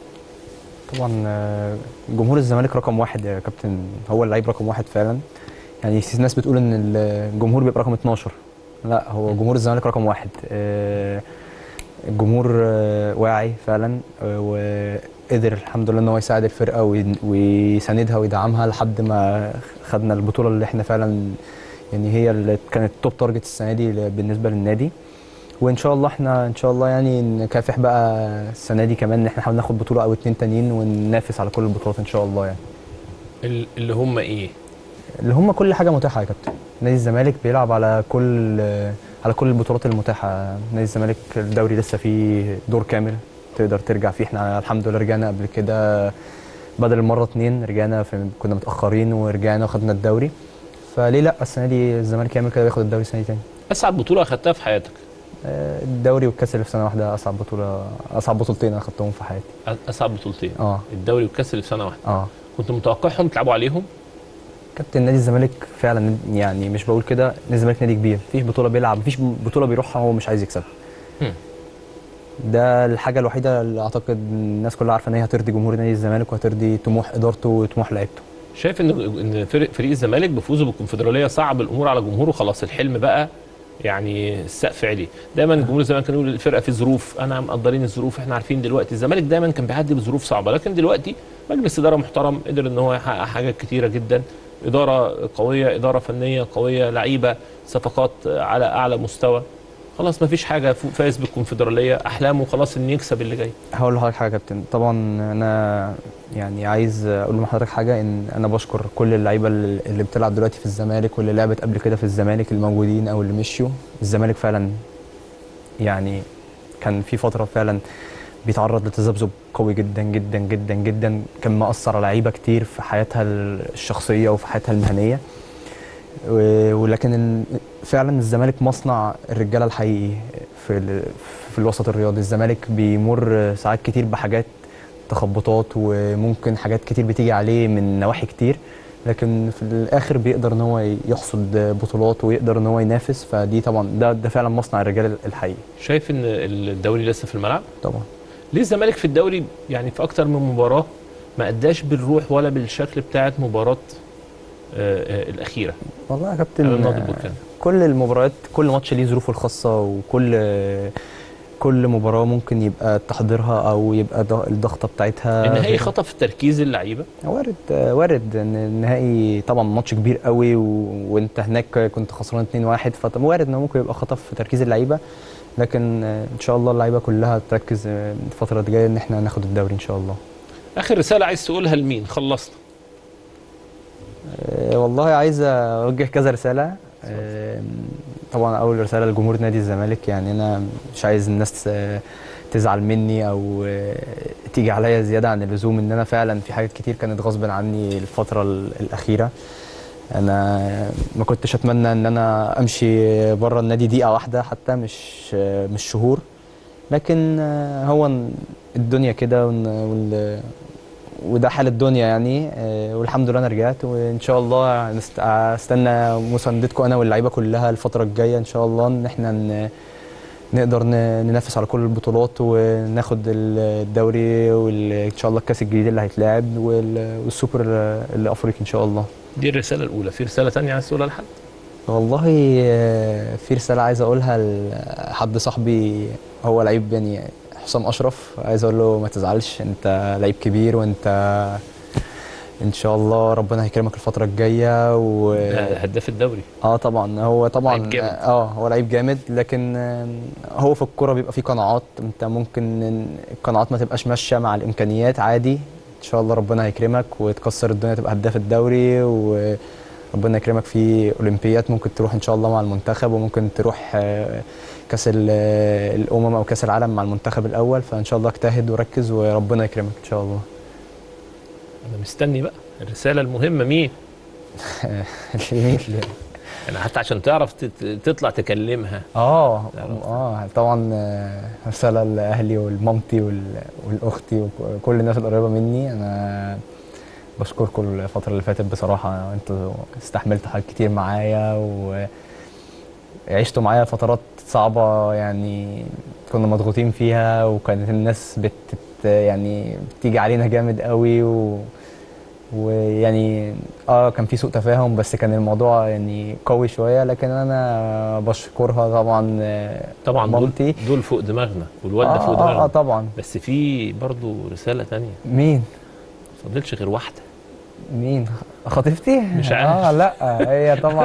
طبعا آه، جمهور الزمالك رقم واحد يا كابتن هو اللعيب رقم واحد فعلا يعني في ناس بتقول ان الجمهور بيبقى رقم 12 لا هو جمهور الزمالك رقم واحد آه، الجمهور آه، واعي فعلا آه، وقدر الحمد لله ان هو يساعد الفرقه وي- ويساندها ويدعمها لحد ما خدنا البطوله اللي احنا فعلا يعني هي اللي كانت توب تارجت السنه دي بالنسبه للنادي وان شاء الله احنا ان شاء الله يعني نكافح بقى السنه دي كمان ان احنا نحاول ناخد بطوله او اتنين تانيين وننافس على كل البطولات ان شاء الله يعني ال- اللي هم ايه اللي هم كل حاجه متاحه يا كابتن نادي الزمالك بيلعب على كل على كل البطولات المتاحه نادي الزمالك الدوري لسه فيه دور كامل تقدر ترجع فيه احنا الحمد لله رجعنا قبل كده بدل المره اتنين رجعنا في كنا متاخرين ورجعنا وخدنا الدوري فليه لا السنه دي الزمالك يعمل كده وياخد الدوري سنه تاني اسعد بطوله اخدتها في حياتك آه، الدوري والكاس اللي في سنه واحده اصعب بطوله اصعب بطولتين انا خدتهم في حياتي أ- اصعب بطولتين اه الدوري والكاس اللي في سنه واحده اه كنت متوقعهم تلعبوا عليهم كابتن نادي الزمالك فعلا يعني مش بقول كده نادي الزمالك نادي كبير مفيش بطوله بيلعب مفيش بطوله بيروحها هو مش عايز يكسبها هم. ده الحاجه الوحيده اللي اعتقد الناس كلها عارفه ان هي هترضي جمهور نادي الزمالك وهترضي طموح ادارته وطموح لعيبته شايف ان ان فريق فريق الزمالك بفوزه بالكونفدراليه صعب الامور على جمهوره خلاص الحلم بقى يعني السقف عليه دايما جمهور الزمالك كان يقول الفرقه في ظروف انا مقدرين الظروف احنا عارفين دلوقتي الزمالك دايما كان بيعدي بظروف صعبه لكن دلوقتي مجلس اداره محترم قدر ان هو يحقق حاجات كتيره جدا اداره قويه اداره فنيه قويه لعيبه صفقات على اعلى مستوى خلاص ما فيش حاجه فوق- فايز بالكونفدراليه احلامه خلاص ان يكسب اللي جاي هقول لحضرتك حاجه يا كابتن طبعا انا يعني عايز اقول لحضرتك حاجه ان انا بشكر كل اللعيبه اللي اللي بتلعب دلوقتي في الزمالك واللي لعبت قبل كده في الزمالك الموجودين او اللي مشيوا الزمالك فعلا يعني كان في فتره فعلا بيتعرض لتذبذب قوي جدا جدا جدا جدا كان مأثر على لعيبه كتير في حياتها الشخصيه وفي حياتها المهنيه و- ولكن ال- فعلا الزمالك مصنع الرجاله الحقيقي في ال- في الوسط الرياضي الزمالك بيمر ساعات كتير بحاجات تخبطات وممكن حاجات كتير بتيجي عليه من نواحي كتير لكن في الاخر بيقدر ان هو يحصد بطولات ويقدر ان هو ينافس فدي طبعا ده ده فعلا مصنع الرجال الحقيقي شايف ان الدوري لسه في الملعب طبعا ليه الزمالك في الدوري يعني في اكتر من مباراه ما اداش بالروح ولا بالشكل بتاعت مباراه آه، آه، الاخيره والله يا أمام كابتن نهضة بركان. كل المباريات كل ماتش ليه ظروفه الخاصه وكل كل مباراه ممكن يبقى تحضيرها او يبقى ض- الضغطه بتاعتها النهائي غير- خطف تركيز اللعيبه وارد وارد ان النهائي طبعا ماتش كبير قوي و... وانت هناك كنت خسران 2-1 فطب وارد انه ممكن يبقى خطف تركيز اللعيبه لكن آه، ان شاء الله اللعيبه كلها تركز آه، الفتره الجايه ان احنا ناخد الدوري ان شاء الله اخر رساله عايز تقولها لمين خلصنا آه، والله عايز اوجه كذا رساله آه، طبعا اول رساله لجمهور نادي الزمالك يعني انا مش عايز الناس آه، تزعل مني او آه، تيجي عليا زياده عن اللزوم ان انا فعلا في حاجات كتير كانت غصب عني الفتره ال- الاخيره انا ما كنتش اتمنى ان انا امشي بره النادي دقيقه واحده حتى مش آه، مش شهور لكن آه، هو الدنيا كده وإن- وال- وده حال الدنيا يعني آه، والحمد لله انا رجعت وان شاء الله هنست- استنى مساندتكم انا واللعيبه كلها الفتره الجايه ان شاء الله ان احنا ن- نقدر ن- ننافس على كل البطولات وناخد ال- الدوري وان شاء الله الكاس الجديد اللي هيتلعب وال- والسوبر الافريقي ان شاء الله دي الرساله الاولى في رساله تانية عايز تقولها لحد والله آه، في رسالة عايز أقولها لحد صاحبي هو لعيب يعني حسام أشرف عايز أقول له ما تزعلش أنت لعيب كبير وأنت إن شاء الله ربنا هيكرمك الفترة الجاية و ده هداف الدوري اه طبعا هو طبعا لعيب جامد. اه هو لعيب جامد لكن آه، هو في الكوره بيبقى فيه قناعات انت ممكن إن القناعات ما تبقاش ماشيه مع الامكانيات عادي ان شاء الله ربنا هيكرمك وتكسر الدنيا تبقى هداف الدوري وربنا يكرمك في اولمبيات ممكن تروح ان شاء الله مع المنتخب وممكن تروح آه، كاس ال- آه، الامم او كاس العالم مع المنتخب الاول فان شاء الله اجتهد وركز وربنا يكرمك ان شاء الله انا مستني بقى الرساله المهمه مين مين يعني حتى عشان تعرف تت- تطلع تكلمها اه اه طبعا آه، رساله لاهلي ولمامتي وال- ولاختي وكل الناس القريبه مني انا بشكركم الفتره اللي فاتت بصراحه انتوا استحملتوا حاجات كتير معايا وعشتوا معايا فترات صعبه يعني كنا مضغوطين فيها وكانت الناس بت يعني بتيجي علينا جامد قوي و ويعني اه كان في سوء تفاهم بس كان الموضوع يعني قوي شويه لكن انا بشكرها طبعا آه، طبعا دول مامتي دول فوق دماغنا والوالده آه، فوق آه، دماغنا آه، طبعا بس في برضو رساله تانية مين ما فضلش غير واحده مين خطيبتي مش عارف. اه لا هي طبعا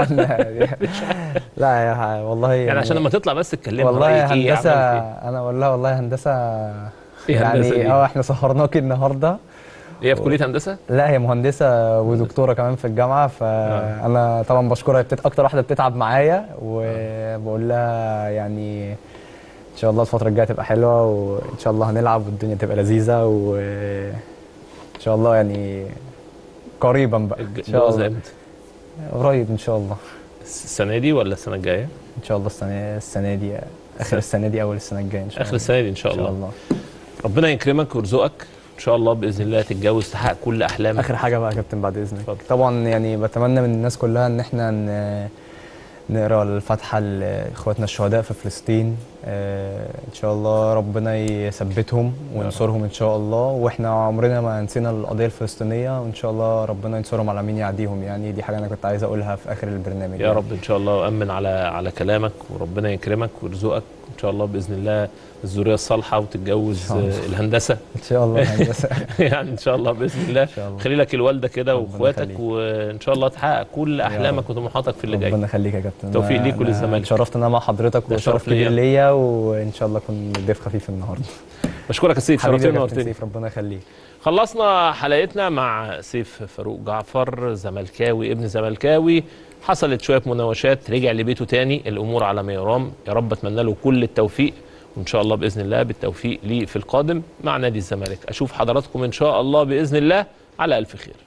لا يا والله يعني عشان لما تطلع بس تكلمها والله رأيك يا إيه، هندسه عملت انا بقول لها والله يا هندسه إيه هندسة دي؟ يعني اه احنا سهرناكي النهارده هي في كليه هندسه لا هي مهندسه ودكتوره كمان في الجامعه فانا طبعا بشكرها هي بتت... اكتر واحده بتتعب معايا وبقول لها يعني ان شاء الله الفتره الجايه تبقى حلوه وان شاء الله هنلعب والدنيا تبقى لذيذه وان شاء الله يعني قريبا بقى ان شاء الجواز الله امتى قريب ان شاء الله السنه دي ولا السنه الجايه ان شاء الله السنه السنه دي اخر السنه دي اول السنه الجايه ان شاء الله اخر السنه دي ان شاء ان الله, شاء الله ربنا يكرمك ويرزقك ان شاء الله باذن الله تتجوز تحقق كل احلامك اخر حاجه بقى يا كابتن بعد اذنك طبعا يعني بتمنى من الناس كلها ان احنا ن- نقرا الفاتحه لاخواتنا الشهداء في فلسطين آه، ان شاء الله ربنا يثبتهم وينصرهم ان شاء الله واحنا عمرنا ما نسينا القضيه الفلسطينيه وان شاء الله ربنا ينصرهم على مين يعديهم يعني دي حاجه انا كنت عايز اقولها في اخر البرنامج يا يعني. رب ان شاء الله وامن على على كلامك وربنا يكرمك ويرزقك ان ان شاء الله باذن الله الذريه الصالحه وتتجوز إن شاء الله. آه، الهندسه ان شاء الله هندسه يعني ان شاء الله باذن الله شاء الله. خلي لك الوالده كده ربنا واخواتك يخليك. وان شاء الله تحقق كل احلامك رب. وطموحاتك في اللي جاي ربنا يخليك يا كابتن توفيق أنا- ليك أنا وللزمالك. اتشرفت ان انا مع حضرتك ده وشرف شرف ليا. كبير ليا وان شاء الله اكون ضيف خفيف النهارده بشكرك يا سيف حبيبي يا شرفتني كابتن ونورتني سيف ربنا يخليك خلصنا حلقتنا مع سيف فاروق جعفر زملكاوي ابن زملكاوي حصلت شويه مناوشات رجع لبيته تاني الامور على ما يرام يا رب اتمنى له كل التوفيق وان شاء الله باذن الله بالتوفيق ليه في القادم مع نادي الزمالك اشوف حضراتكم ان شاء الله باذن الله على الف خير